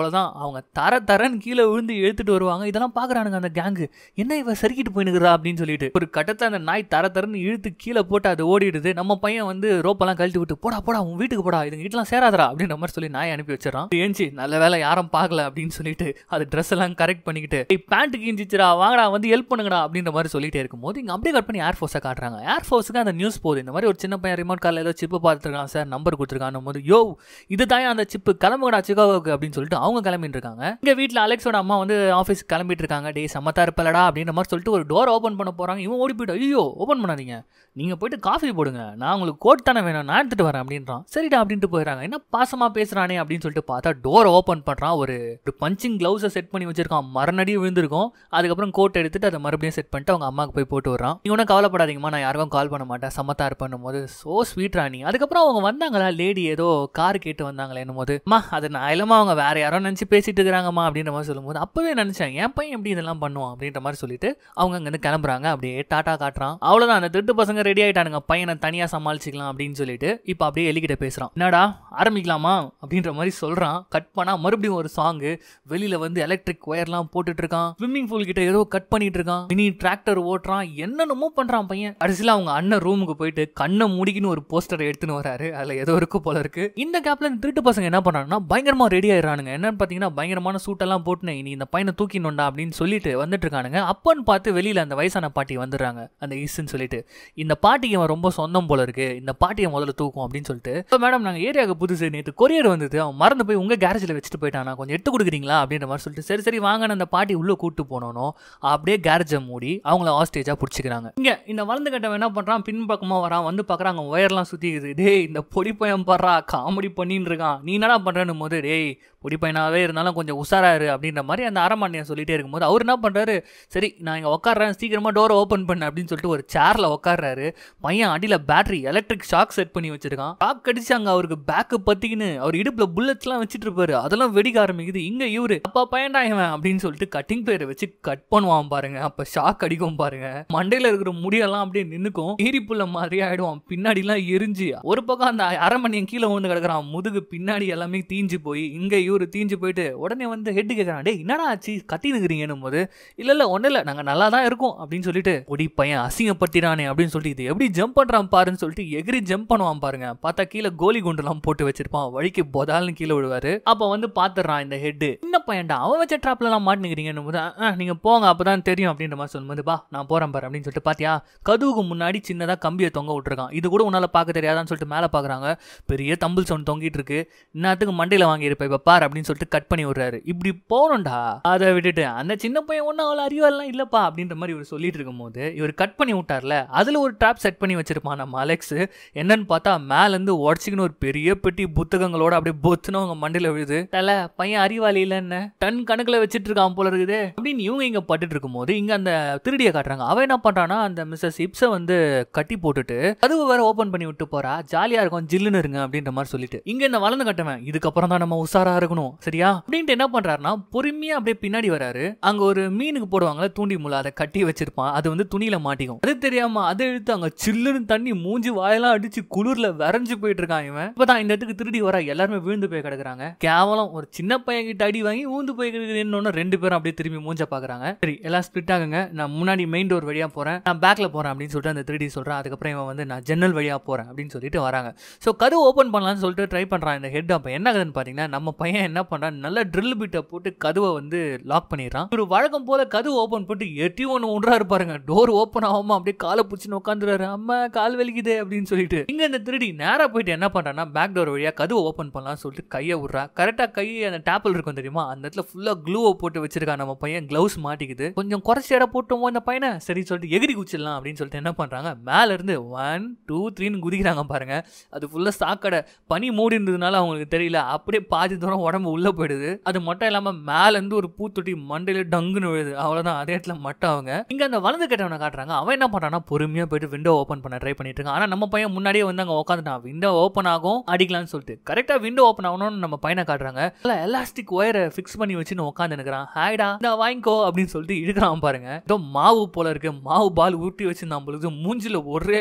அவ்வளோதான் அவங்க தர தரன்னு கீழே விழுந்து இழுத்துட்டு வருவாங்க இதெல்லாம் பார்க்குறானுங்க அந்த கேங்கு என்ன இவ சறுக்கிட்டு போயினுக்குறா அப்படின்னு சொல்லிட்டு ஒரு கட்டத்தை அந்த நாய் தர தரன்னு இழுத்து கீழே போட்டு அது ஓடிடுது நம்ம பையன் வந்து ரோப்பெல்லாம் கழட்டி விட்டு போடா போடா உன் வீட்டுக்கு போடா இது வீட்டுலாம் சேராதரா அப்படின்ற மாதிரி சொல்லி நாய் அனுப்பி வச்சிடறான் ஏஞ்சி நல்ல வேலை யாரும் பார்க்கல அப்படின்னு சொல்லிட்டு அது ட்ரெஸ் எல்லாம் கரெக்ட் பண்ணிக்கிட்டு பேண்ட் கிஞ்சிச்சுடா வாங்கடா வந்து ஹெல்ப் பண்ணுங்கடா அப்படின்ற மாதிரி சொல்லிட்டே இருக்கும்போது இங்கே அப்படியே கட் பண்ணி ஏர் ஃபோர்ஸை காட்டுறாங்க ஏர் ஃபோர்ஸுக்கு அந்த நியூஸ் போகுது இந்த மாதிரி ஒரு சின்ன பையன் ரிமோட் கார்டில் ஏதோ சிப்பு பார்த்துருக்கான் சார் நம்பர் கொடுத்துருக்கான் போது யோ இது தான் அந்த சிப்பு கிளம்புங்கடா சிகாகோக்கு அப்படின்னு சொல்லிட்டு அவங்க கிளம்பிட்டு இருக்காங்க இங்கே வீட்டில் அலெக்ஸோட அம்மா வந்து ஆஃபீஸ் கிளம்பிட்டு இருக்காங்க டே சமத்தா இருப்பலடா அப்படின்ற மாதிரி சொல்லிட்டு ஒரு டோர் ஓப்பன் பண்ண போகிறாங்க இவன் ஓடி போயிட்டு ஐயோ ஓப்பன் பண்ணாதீங்க நீங்கள் போயிட்டு காஃபி போடுங்க நான் உங்களுக்கு கோட் தானே வேணும் நான் எடுத்துட்டு வரேன் அப்படின்றான் சரிடா அப்படின்ட்டு போயிடறாங்க என்ன பாசமாக பேசுகிறானே அப்படின்னு சொல்லிட்டு பார்த்தா டோர் ஓப்பன் பண்ணுறான் ஒரு ஒரு பஞ்சிங் க்ளவுஸை செட் பண்ணி வச்சிருக்கான் மறுநடி விழுந்திருக்கும் அதுக்கப்புறம் கோட் எடுத்துட்டு அதை மறுபடியும் செட் பண்ணிட்டு அவங்க அம்மாவுக்கு போய் போட்டு வரான் நீ ஒன்றும் கவலைப்படாதீங்கம்மா நான் யாருக்கும் கால் பண்ண மாட்டேன் சமத்தா இருப்பேன் போது சோ ஸ்வீட் ராணி அதுக்கப்புறம் அவங்க வந்தாங்களா லேடி ஏதோ கார் கேட்டு வந்தாங்களே என்னும் போது அம்மா அது நான் இல்லாமல் அவங்க வேற யாரோ நினச்சி பேசிட்டு இருக்கிறாங்கம்மா அப்படின்ற மாதிரி சொல்லும்போது அப்பவே நினச்சேன் என் பையன் எப்படி இதெல்லாம் பண்ணுவான் அப்படின்ற மாதிரி சொல்லிட்டு அவங்க அங்கேருந்து கிளம்புறாங்க அப்படியே டாட்டா காட்டுறான் அவ்வளோதான் அந்த திருட்டு பசங்க ரெடி ஆயிட்டானுங்க பையனை தனியாக சமாளிச்சிக்கலாம் அப்படின்னு சொல்லிட்டு இப்போ அப்படியே எலிக்கிட்ட பேசுகிறான் என்னடா ஆரம்பிக்கலாமா அப்படின்ற மாதிரி சொல்கிறான் கட் பண்ணால் மறுபடியும் ஒரு சாங்கு வெளியில் வந்து எலக்ட்ரிக் ஒயர்லாம் போட்டுட்டு இருக்கான் ஸ்விம்மிங் பூல் கிட்ட ஏதோ கட் பண்ணிட்டு இருக்கான் மினி டிராக்டர் ஓட்டுறான் என்னென்னமோ பண்ணுறான் பையன் கடைசியில் அவங்க அண்ணன் ரூமுக்கு போயிட்டு கண்ணை முடிக்கின்னு ஒரு போஸ்டர் எடுத்துன்னு வராரு அதில் ஏதோ இருக்கு போல இருக்கு இந்த கேப்ல இந்த திருட்டு பசங்க என்ன பண்ணுறாங்கன்னா பயங்கரமா ரெடி ஆயிடுறானுங்க என்னன்னு பார்த்தீங்கன்னா பயங்கரமான சூட்டெல்லாம் போட்டுனே நீ இந்த பையனை தூக்கினோண்டா அப்படின்னு சொல்லிட்டு வந்துட்டு இருக்கானுங்க அப்பன்னு பார்த்து வெளியில் அந்த வயசான பாட்டி வந்துடுறாங்க அந்த ஈஸ்ன்னு சொல்லிட்டு இந்த பாட்டிக்கு அவன் ரொம்ப சொந்தம் போல இருக்கு இந்த பாட்டியை முதல்ல தூக்கும் அப்படின்னு சொல்லிட்டு இப்போ மேடம் நாங்கள் ஏரியாவுக்கு புதுசு நேற்று கொரியர் வந்தது அவன் மறந்து போய் உங்கள் கேரேஜில் வச்சுட்டு போயிட்டானா கொஞ்சம் எடுத்து கொடுக்குறீங்களா அப்படின்ற மாதிரி சொல்லிட்டு சரி சரி வாங்க அந்த பாட்டி உள்ளே கூட்டு போனோனோ அப்படியே கேரேஜை மூடி அவங்கள ஆஸ்டேஜாக பிடிச்சிக்கிறாங்க இங்கே இந்த வளர்ந்து கட்டவன் என்ன பண்ணுறான் பின்பக்கமாக வரான் வந்து பார்க்குறாங்க ஒயர்லாம் சுற்றிக்குது டேய் இந்த பொடி பையன் படுறா காமெடி பண்ணின்னு இருக்கான் நீ என்னடா பண்ணுறேன்னு போது டேய் பொடி பையனாகவே இருந்தாலும் கொஞ்சம் உஷாராரு அப்படின்ற மாதிரி அந்த அரமாண்டியன் சொல்லிட்டே இருக்கும்போது அவர் என்ன பண்ணுறாரு சரி நான் இங்கே உட்காடுறேன் சீக்கிரமாக டோரை ஓப்பன் பண்ணு அப்படின்னு சொல்லிட்டு ஒரு சேரில் உட்காடுறாரு பையன் அடியில் பேட்டரி எலக்ட்ரிக் ஷாக் செட் பண்ணி வச்சிருக்கான் ஷாக் அடிச்சு அங்கே அவருக்கு பேக்கு பத்திக்கின்னு அவர் இடுப்பில் புல்லட்ஸ்லாம் வச்சுட்டு இருப்பாரு அதெல்லாம் வெடிக்க ஆரம்பிக்குது இங்கே இவரு அப்பா பையன்டா இவன் அப்படின்னு சொல்லிட்டு கட்டிங் பேரை வச்சு கட் பண்ணுவான் பாருங்க அப்போ ஷாக் அடிக்கும் பாருங்க மண்டையில் இருக்கிற முடியெல்லாம் அப்படியே நின்னுக்கும் ஈரிப்புள்ள மாதிரி ஆயிடுவான் பின்னாடிலாம் எரிஞ்சு ஒரு பக்கம் அந்த அரமணியன் கீழே விழுந்து கிடக்குறான் முதுகு பின்னாடி எல்லாமே தீஞ்சு போய் இங்கே இவரு தீஞ்சு போயிட்டு உடனே வந்து ஹெட் கேட்குறான் டே என்னடா ஆச்சு கத்தி நிற்கிறீங்கன்னும் போது இல்லை இல்லை ஒன்றும் இல்லை நாங்கள் நல்லா தான் இருக்கோம் அப்படின்னு சொல்லிட்டு ஒடி பையன் அசிங்கப்பட்டிரானே அப்படின்னு சொல்லிட்டு இது எப்படி ஜம்ப் பண்ணுறான் பாருன்னு சொல்லிட்டு எகிரி ஜம்ப் பண்ணுவான் பாருங்க பார்த்தா கீழே கோலி குண்டுலாம் போட்டு வச்சிருப்பான் வழிக்கு பொதால்னு கீழே விழுவாரு அப்போ வந்து பார்த்துடுறான் இந்த ஹெட்டு சின்ன பையன்டா அவன் வச்ச ட்ராப்லலாம் மாட்டினுக்கிறீங்கன்னு போது "ஆ, நீங்க போங்க அப்பதான் தெரியும் அப்படின்ற மாதிரி சொல்லும்போது பா நான் போறேன் பாரு அப்படின்னு சொல்லிட்டு பாத்தியா கதுவுக்கு முன்னாடி சின்னதா கம்பியை தொங்க விட்டுருக்கான் இது கூட உன்னால பார்க்க தெரியாதான்னு சொல்லிட்டு மேலே பார்க்குறாங்க பெரிய தம்பிள் சவுண்ட் தொங்கிட்டு இருக்கு இன்னத்துக்கு மண்டையில வாங்கியிருப்ப இப்ப பார் அப்படின்னு சொல்லிட்டு கட் பண்ணி விடுறாரு இப்படி போகணும்டா அதை விட்டுட்டு அந்த சின்ன பையன் ஒன்றும் அவ்வளோ அறிவெல்லாம் இல்லப்பா அப்படின்ற மாதிரி இவர் சொல்லிட்டு இருக்கும்போது இவர் கட் பண்ணி விட்டார்ல அதுல ஒரு ட்ராப் செட் பண்ணி வச்சிருப்பான் நம்ம அலெக்ஸ் என்னன்னு பார்த்தா மேலேருந்து உடச்சிக்கின்னு ஒரு பெரிய பெட்டி புத்தகங்களோட அப்படியே பொத்துன்னு அவங்க மண்டையில விழுது தல பையன் அறிவாளி இல்ல என்ன டன் கணக்குல வச்சிட்டு இருக்கான் போல இருக்குது அப்படின்னு இவங்க இங்க பட்டுட்டு இருக்கும்போது இங்க அந்த திருடியை காட்டுறாங்க அவன் என்ன பண்றான்னா அந்த மிஸ்ஸஸ் இப்ஸை வந்து கட்டி போட்டுட்டு கதவு வேற ஓபன் பண்ணி விட்டு போறா ஜாலியா இருக்கும் ஜில்லுன்னு இருங்க அப்படின்ற மாதிரி சொல்லிட்டு இங்க இந்த வளர்ந்து கட்டுவேன் இதுக்கப்புறம் தான் நம்ம உஷாரா இருக்கணும் சரியா அப்படின்ட்டு என்ன பண்றாருன்னா பொறுமையா அப்படியே பின்னாடி வராரு அங்க ஒரு மீனுக்கு போடுவாங்கல்ல தூண்டி முள்ள அதை கட்டி வச்சிருப்பான் அது வந்து துணியில மாட்டிக்கும் அது தெரியாம அதை இழுத்து அங்க சில்லுன்னு தண்ணி மூஞ்சி வாயெல்லாம் அடிச்சு குளிர்ல விரைஞ்சு போயிட்டு இருக்கான் இவன் இப்பதான் இந்த இடத்துக்கு திருடி வர எல்லாருமே விழுந்து போய் கிடக்குறாங்க கேவலம் ஒரு சின்ன பையன் கிட்ட அடி வாங்கி ஊந்து போய் கிடக்குறேன்னு ரெண்டு பேரும் அப்படியே திரும்பி மூஞ்ச பாக்குறாங்க சரி எல்லாம் ஸ்பிட் ஆகுங்க நான் முன்னாடி மெயின் டோர் வழியா போறேன் நான் பேக்ல போறேன் அப்படின்னு சொல்லிட்டு அந்த திருடி சொல்றான் அதுக்கப்புறம் இவன் வந்து நான் ஜன்னல் வழியா போறேன் அப்படின்னு சொல்லிட்டு வராங்க ஸோ கதவு ஓப்பன் பண்ணலாம்னு சொல்லிட்டு ட்ரை பண்றான் இந்த ஹெட் அப்போ என்ன ஆகுதுன்னு பாத்தீங்கன்னா நம்ம பையன் என்ன பண்றான் நல்ல ட்ரில் பிட்டை போட்டு கதவை வந்து லாக் பண்ணிடுறான் ஒரு வழக்கம் போல கதவு ஓப்பன் பண்ணிட்டு எட்டி ஒன்று ஒன்றாரு பாருங்க டோர் ஓப்பன் ஆகாம அப்படியே காலை பிடிச்சின்னு உட்காந்துறாரு அம்மா கால் வலிக்குதே அப்படின்னு சொல்லிட்டு இங்க இந்த திருடி நேரா போயிட்டு என்ன பண்றான்னா பேக் டோர் வழியா கதவு ஓப்பன் பண்ணலாம்னு சொல்லிட்டு கையை விடுறா கரெக்டா கையை அந்த டேப்பிள் இருக்கும் தெரியுமா அந்த இடத்துல ஃபுல்லா க்ளூவை போட்டு வச்சிருக்கான் நம்ம பையன் க்ளவுஸ் மாட்டிக்குது கொஞ்சம் குறைச்சி இடம் போட்டோமோ இந்த பையனை சரி சொல்லிட்டு எகிரி குச்சிடலாம் அப்படின்னு சொல்லிட்டு என்ன பண்றாங்க மேல இருந்து ஒன் டூ த்ரீன்னு குதிக்கிறாங்க பாருங்க அது ஃபுல்லா சாக்கடை பனி மூடி இருந்ததுனால அவங்களுக்கு தெரியல அப்படியே பாதி தூரம் உடம்பு உள்ள போயிடுது அது மட்டும் இல்லாம மேல இருந்து ஒரு பூத்தொட்டி மண்டையில டங்குன்னு விழுது அவ்வளவுதான் அதே இடத்துல மட்டும் அவங்க இங்க அந்த வலது கெட்டவனை காட்டுறாங்க அவன் என்ன பண்றான்னா பொறுமையா போயிட்டு விண்டோ ஓப்பன் பண்ண ட்ரை பண்ணிட்டு இருக்கான் ஆனா நம்ம பையன் முன்னாடியே வந்து அங்க உட்காந்துட்டான் விண்டோ ஓப்பன் ஆகும் அடிக்கலாம்னு சொல்லிட்டு கரெக்டா விண்டோ ஓப்பன் ஆகணும்னு நம்ம பையனை காட்டுறாங்க எலாஸ்டிக் ஒயரை ஃபிக்ஸ் பண்ணி வச்சுன்னு உட்காந்து நிற்கிறான் ஹாய்டா இந்த வாங்கிக்கோ அப்படின்னு சொல்லிட்டு இழுக்கிறான் பாருங்க ஏதோ மாவு போல இருக்கு மாவு பால் உருட்டி வச்சிருந்தான் பொழுது மூஞ்சில ஒரே அடி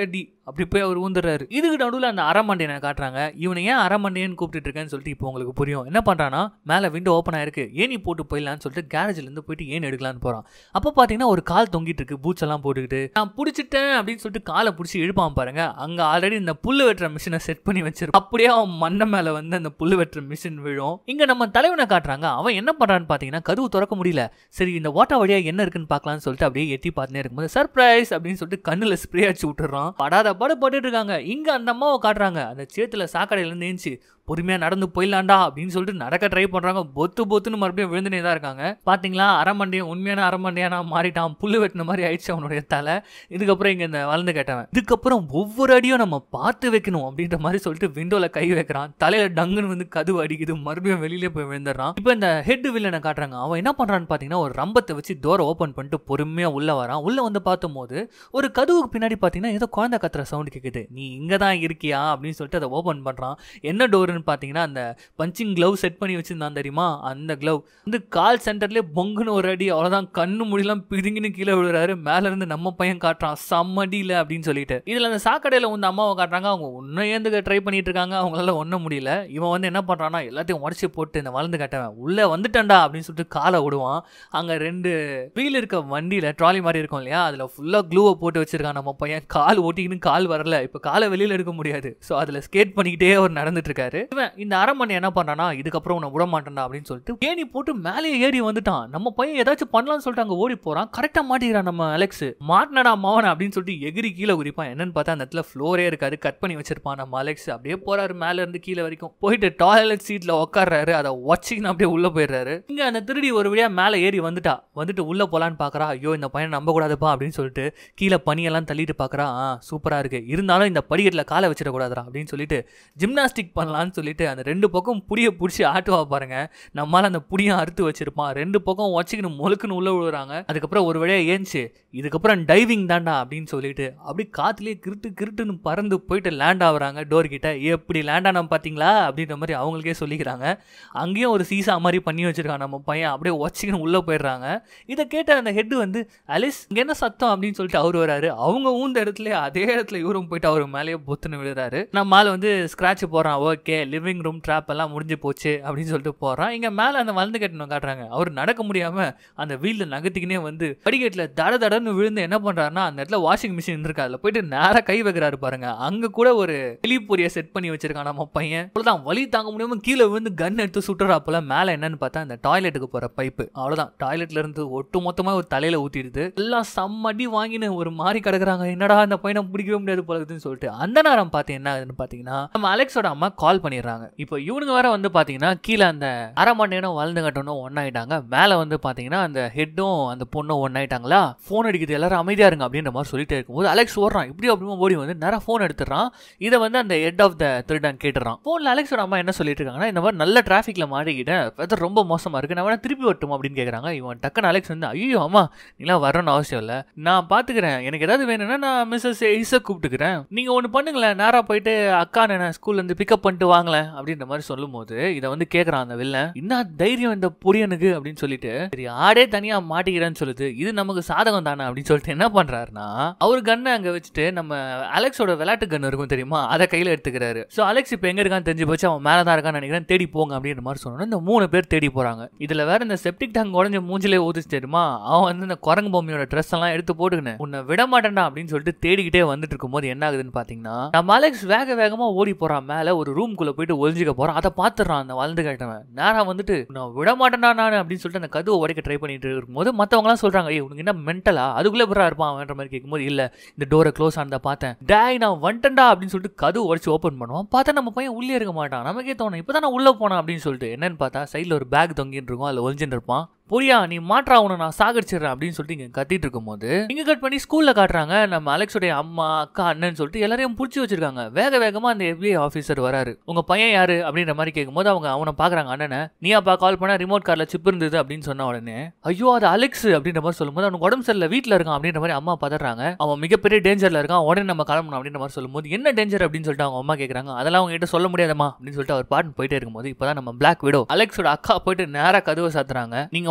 அப்படி போய் அவர் ஊந்துறாரு இதுக்கு நடுவில் அந்த அரமண்டையனை காட்டுறாங்க இவனை ஏன் அரமண்டையன்னு கூப்பிட்டு இருக்கேன்னு சொல்லிட்டு இப்போ உங்களுக்கு புரியும் என்ன பண்றானா மேலே விண்டோ ஓப்பன் ஆயிருக்கு ஏணி போட்டு போயிடலான்னு சொல்லிட்டு கேரேஜ்ல இருந்து போயிட்டு ஏன் எடுக்கலான்னு போறான் அப்போ பாத்தீங்கன்னா ஒரு கால் தொங்கிட்டு இருக்கு பூட்ஸ் எல்லாம் போட்டுக்கிட்டு நான் பிடிச்சிட்டேன் அப்படின்னு சொல்லிட்டு காலை பிடிச்சி இழுப்பான் பாருங்க அங்க ஆல்ரெடி இந்த புல்லு வெட்டுற மிஷினை செட் பண்ணி வச்சிருப்பான் அப்படியே அவன் மண்ணை மேல வந்து அந்த புல்லு வெட்டுற மிஷின் விழும் இங்க நம்ம தலைவனை காட்டுறாங்க அவன் என்ன பண்றான்னு பாத்தீங்கன்னா கதவு திறக்க முடியல சரி இந்த ஓட்ட வழியா என்ன இருக்குன்னு பார்க்கலாம்னு சொல்லிட்டு அப்படியே எட்டி பார்த்துனே இருக்கும்போது சர்ப்ரைஸ் அப்படின்னு சொல்லிட்டு கண்ணுல ஸ்ப்ரே அடிச்சு விட்டுறான் படாத பாடு பட்டுட்டு இருக்காங்க இங்க அந்த அம்மாவை காட்டுறாங்க அந்த சேத்துல சாக்கடையில இருந்து ஏஞ்சி பொறுமையா நடந்து போயிடலாண்டா அப்படின்னு சொல்லிட்டு நடக்க ட்ரை பண்றாங்க பொத்து பொத்துன்னு மறுபடியும் விழுந்துனே தான் இருக்காங்க பாத்தீங்களா அரமண்டையும் உண்மையான அரமண்டையானா மாறிட்டான் புல்லு வெட்டின மாதிரி ஆயிடுச்சு அவனுடைய தலை இதுக்கப்புறம் இங்க இந்த வளர்ந்து கேட்டவன் இதுக்கப்புறம் ஒவ்வொரு அடியும் நம்ம பார்த்து வைக்கணும் அப்படின்ற மாதிரி சொல்லிட்டு விண்டோல கை வைக்கிறான் தலையில டங்குன்னு வந்து கதவு அடிக்குது மறுபடியும் வெளியில போய் விழுந்துடுறான் இப்போ இந்த ஹெட் வில்லனை காட்டுறாங்க அவன் என்ன பண்றான்னு பாத்தீங்கன்னா ஒரு ரம்பத்தை வச்சு டோரை ஓபன் பண்ணிட்டு பொறுமையா உள்ள வரான் உள்ள வந்து பார்த்தும் போது ஒரு கதவுக்கு பின்னாடி பாத்தீங்கன்னா ஏதோ குழந்தை கத்துற சவுண்ட் கேக்குது நீ இங்க தான் இருக்கியா அப்படின்னு சொல்லிட்டு அதை ஓபன் பண்றான் என்ன டோருன்னு பார்த்தீங்கன்னா அந்த பஞ்சிங் க்ளவ் செட் பண்ணி வச்சிருந்தான் தெரியுமா அந்த க்ளவ் வந்து கால் சென்டர்லேயே பொங்குன்னு ஒரு அடி அவ்வளோதான் கண்ணு முடியெல்லாம் பிதுங்கின்னு கீழே விழுறாரு மேல இருந்து நம்ம பையன் காட்டுறான் செம்மடியில் அப்படின்னு சொல்லிட்டு இதில் அந்த சாக்கடையில் வந்து அம்மாவை காட்டுறாங்க அவங்க ஒன்றும் ஏந்துக்க ட்ரை பண்ணிட்டு இருக்காங்க அவங்களால ஒன்றும் முடியல இவன் வந்து என்ன பண்ணுறான்னா எல்லாத்தையும் உடச்சி போட்டு இந்த வளர்ந்து கட்டவன் உள்ளே வந்துட்டேன்டா அப்படின்னு சொல்லிட்டு காலை விடுவான் அங்கே ரெண்டு வீல் இருக்க வண்டியில் ட்ராலி மாதிரி இருக்கும் இல்லையா அதில் ஃபுல்லாக க்ளூவை போட்டு வச்சிருக்கான் நம்ம பையன் கால் ஓட்டிக்கின்னு கால் வரல இப்போ காலை வெளியில் எடுக்க முடியாது ஸோ அதில் ஸ்கேட் பண்ணிக்கிட்டே அவர் நடந்துட்டு இருக்காரு இவன் இந்த அரண்மனை என்ன பண்ணானா இதுக்கப்புறம் உன்னை விட மாட்டேன்டா அப்படின்னு சொல்லிட்டு ஏணி போட்டு மேலே ஏறி வந்துட்டான் நம்ம பையன் ஏதாச்சும் பண்ணலாம்னு சொல்லிட்டு அங்கே ஓடி போறான் கரெக்டாக மாட்டிக்கிறான் நம்ம அலெக்ஸ் மாட்டினடா மாவன் அப்படின்னு சொல்லிட்டு எகிரி கீழே குதிப்பான் என்னன்னு பார்த்தா அந்த இடத்துல ஃப்ளோரே இருக்காது கட் பண்ணி வச்சிருப்பான் நம்ம அலெக்ஸ் அப்படியே போறாரு மேல இருந்து கீழே வரைக்கும் போயிட்டு டாய்லெட் சீட்ல உட்கார்றாரு அதை வச்சுக்கின்னு அப்படியே உள்ள போயிடுறாரு இங்க அந்த திருடி ஒரு வழியா மேலே ஏறி வந்துட்டா வந்துட்டு உள்ள போலான்னு பாக்குறா ஐயோ இந்த பையனை நம்ப கூடாதுப்பா அப்படின்னு சொல்லிட்டு கீழே பனியெல்லாம் தள்ளிட்டு பாக்குறா ஆ சூப்பரா இருக்கு இருந்தாலும் இந்த படிக்கட்டில் காலை வச்சிடக்கூடாதுடா அப்படின்னு சொல்லிட்டு ஜிம்னாஸ்டிக் பண்ணலான்னு சொல்லிட்டு அந்த ரெண்டு பக்கம் புடிய பிடிச்சி ஆட்டுவா பாருங்க நம்மால அந்த புடியை அறுத்து வச்சிருப்பான் ரெண்டு பக்கம் வச்சுக்கின்னு முழுக்குன்னு உள்ள விழுறாங்க அதுக்கப்புறம் ஒரு வழியா ஏஞ்சி இதுக்கப்புறம் டைவிங் தான்டா அப்படின்னு சொல்லிட்டு அப்படி காத்துலயே கிருட்டு கிருட்டுன்னு பறந்து போயிட்டு லேண்ட் ஆகுறாங்க டோர் கிட்ட எப்படி லேண்ட் ஆனோம் பாத்தீங்களா அப்படின்ற மாதிரி அவங்களுக்கே சொல்லிக்கிறாங்க அங்கேயும் ஒரு சீசா மாதிரி பண்ணி வச்சிருக்கான் நம்ம பையன் அப்படியே வச்சுக்கின்னு உள்ள போயிடுறாங்க இதை கேட்ட அந்த ஹெட் வந்து அலிஸ் இங்க என்ன சத்தம் அப்படின்னு சொல்லிட்டு அவர் வராரு அவங்க ஊந்த இடத்துல அதே இடத்துல இவரும் போயிட்டு அவர் மேலேயே பொத்துன்னு விழுறாரு நம்ம ஆள் வந்து ஸ்கிராட்ச் போறான் ஓகே லிவிங் ரூம் ட்ராப் எல்லாம் முடிஞ்சு போச்சு அப்படின்னு சொல்லிட்டு போறான் இங்க மேல அந்த வளர்ந்து கட்டணும் காட்டுறாங்க அவர் நடக்க முடியாம அந்த வீல்ல நகர்த்திக்கினே வந்து படிக்கட்டுல தட தடன்னு விழுந்து என்ன பண்றாருன்னா அந்த இடத்துல வாஷிங் மிஷின் இருக்கு அதுல போயிட்டு நேரா கை வைக்கிறாரு பாருங்க அங்க கூட ஒரு எலிப்பொரிய செட் பண்ணி வச்சிருக்கான் நம்ம பையன் அவ்வளவுதான் வலி தாங்க முடியாம கீழே விழுந்து கன் எடுத்து சுட்டுறாப்புல மேல என்னன்னு பார்த்தா அந்த டாய்லெட்டுக்கு போற பைப்பு அவ்வளவுதான் டாய்லெட்ல இருந்து ஒட்டு மொத்தமா ஒரு தலையில ஊத்திடுது எல்லாம் செம்மடி வாங்கின்னு ஒரு மாதிரி கிடக்குறாங்க என்னடா அந்த பையனை பிடிக்கவே முடியாது போல இருக்குதுன்னு சொல்லிட்டு அந்த நேரம் பார்த்து என்ன ஆகுதுன்னு பாத்தீங்கன்னா நம்ம அலெக்ஸோட அம்மா கால் பண்ணிடுறாங்க இப்போ இவனுங்க வேற வந்து பாத்தீங்கன்னா கீழே அந்த அரை மணி நேரம் வளர்ந்து கட்டணும் ஒன்னாயிட்டாங்க மேல வந்து பாத்தீங்கன்னா அந்த ஹெட்டும் அந்த பொண்ணும் ஒன்னாயிட்டாங்களா ஃபோன் அடிக்குது எல்லாரும் அமைதியா இருங்க அப்படின்ற மாதிரி சொல்லிட்டே இருக்கும்போது அலெக்ஸ் ஓடுறான் இப்படி அப்படிமா ஓடி வந்து நேரம் ஃபோன் எடுத்துறான் இதை வந்து அந்த ஹெட் ஆஃப் த திருடன் கேட்டுறான் ஃபோன்ல அலெக்ஸோட அம்மா என்ன சொல்லிட்டு இருக்காங்கன்னா இந்த மாதிரி நல்ல டிராஃபிக்ல மாட்டிக்கிட்டேன் வெதர் ரொம்ப மோசமா இருக்கு நான் வேணா திருப்பி வரட்டும் அப்படின்னு கேக்குறாங்க இவன் டக்குன்னு அலெக்ஸ் வந்து ஐயோ அம்மா நீலாம் வரணும்னு அவசியம் இல்லை நான் பாத்துக்கிறேன் எனக்கு ஏதாவது வேணும்னா நான் மிஸ்ஸஸ் இசை கூப்பிட்டுக்கிறேன் நீங்க ஒன்று பண்ணுங்களேன் நேரா போயிட்டு அக்கா நான் ஸ்கூல்ல இருந்து பிக்கப் பண்ணிட்டு வாங்களேன் அப்படின்ற மாதிரி சொல்லும்போது இதை வந்து கேட்கறான் அந்த வில்லன் என்ன தைரியம் இந்த புரியனுக்கு அப்படின்னு சொல்லிட்டு சரி ஆடே தனியா மாட்டிக்கிறேன்னு சொல்லுது இது நமக்கு சாதகம் தானே அப்படின்னு சொல்லிட்டு என்ன பண்றாருன்னா அவர் கண்ணை அங்க வச்சுட்டு நம்ம அலெக்ஸோட விளையாட்டு கன் இருக்கும் தெரியுமா அதை கையில எடுத்துக்கிறாரு ஸோ அலெக்ஸ் இப்போ எங்க இருக்கான்னு தெரிஞ்சு போச்சு அவன் மேலே தான் இருக்கான்னு நினைக்கிறேன் தேடி போங்க அப்படின்ற மாதிரி சொன்னோன்னா இந்த மூணு பேர் தேடி போறாங்க இதுல வேற இந்த செப்டிக் டேங்க் உடஞ்ச மூஞ்சிலே ஊதிச்சு தெரியுமா அவன் வந்து இந்த குரங்கு பொம்மையோட ட்ரெஸ் எல்லாம் எடுத்து போட்டுக்கினேன் உன்னை விட மாட்டேன்டா அப்படின்னு சொல்லிட்டு தேடிக்கிட்டே வந்துட்டு இருக்கும்போது என்ன ஆகுதுன்னு பாத்தீங்கன்னா நம்ம அலெக்ஸ் வேக வேகமா ஓடி போறான் மேல ஒரு ரூம்குள்ள போயிட்டு ஒளிஞ்சிக்க போறான் அதை பாத்துறான் அந்த வளர்ந்து கேட்டவன் நேரா வந்துட்டு நான் விட மாட்டேன்டா நான் அப்படின்னு சொல்லிட்டு அந்த கதவை உடைக்க ட்ரை பண்ணிட்டு இருக்கும்போது மத்தவங்க எல்லாம் சொல்றாங்க ஏய் உனக்கு என்ன மென்டலா அதுக்குள்ள எப்படா இருப்பான் அவன்ற மாதிரி கேட்கும்போது இல்ல இந்த டோரை க்ளோஸ் ஆனதை பார்த்தேன் டேய் நான் வந்துட்டேன்டா அப்படின்னு சொல்லிட்டு கதவு உடைச்சு ஓப்பன் பண்ணுவான் பார்த்தா நம்ம பையன் உள்ளே இருக்க மாட்டான் நமக்கே தோணும் இப்பதான் நான் உள்ள போனேன் அப்படின்னு சொல்லிட்டு என்னன்னு பார்த்தா சைடுல ஒரு பேக் தொங்கிட்டு இருக்கும் அதுல ஒளிஞ்சிட்டு இருப்பான் புரியா நீ மாற்றா உன நான் சாகடிச்சிடுறேன் அப்படின்னு சொல்லிட்டு இங்க கத்திட்டு இருக்கும்போது இங்க கட் பண்ணி ஸ்கூல்ல காட்டுறாங்க நம்ம அலெக்ஸோடைய அம்மா அக்கா அண்ணன் சொல்லிட்டு எல்லாரையும் புடிச்சு வச்சிருக்காங்க வேக வேகமா அந்த எஃபிஐ ஆஃபீஸர் வராரு உங்க பையன் யாரு அப்படின்ற மாதிரி கேட்கும்போது அவங்க அவனை பாக்குறாங்க அண்ணனை நீ அப்பா கால் பண்ண ரிமோட் கார்ல சிப் இருந்தது அப்படின்னு சொன்ன உடனே ஐயோ அது அலெக்ஸ் அப்படின்ற மாதிரி சொல்லும்போது அவனுக்கு உடம்பு சரியில்லை வீட்டுல இருக்கான் அப்படின்ற மாதிரி அம்மா பதறாங்க அவன் மிகப்பெரிய டேஞ்சர்ல இருக்கான் உடனே நம்ம கிளம்பணும் அப்படின்ற மாதிரி சொல்லும்போது என்ன டேஞ்சர் அப்படின்னு சொல்லிட்டு அவங்க அம்மா கேக்குறாங்க அதெல்லாம் அவங்க கிட்ட சொல்ல முடியாதம்மா அப்படின்னு சொல்லிட்டு அவர் பாட்டு போயிட்டே இருக்கும்போது இப்பதான் நம்ம பிளாக் விடோ அலெக்ஸோட அக்கா போயிட்டு நேரா கதவை சாத்துறாங்க நீங்க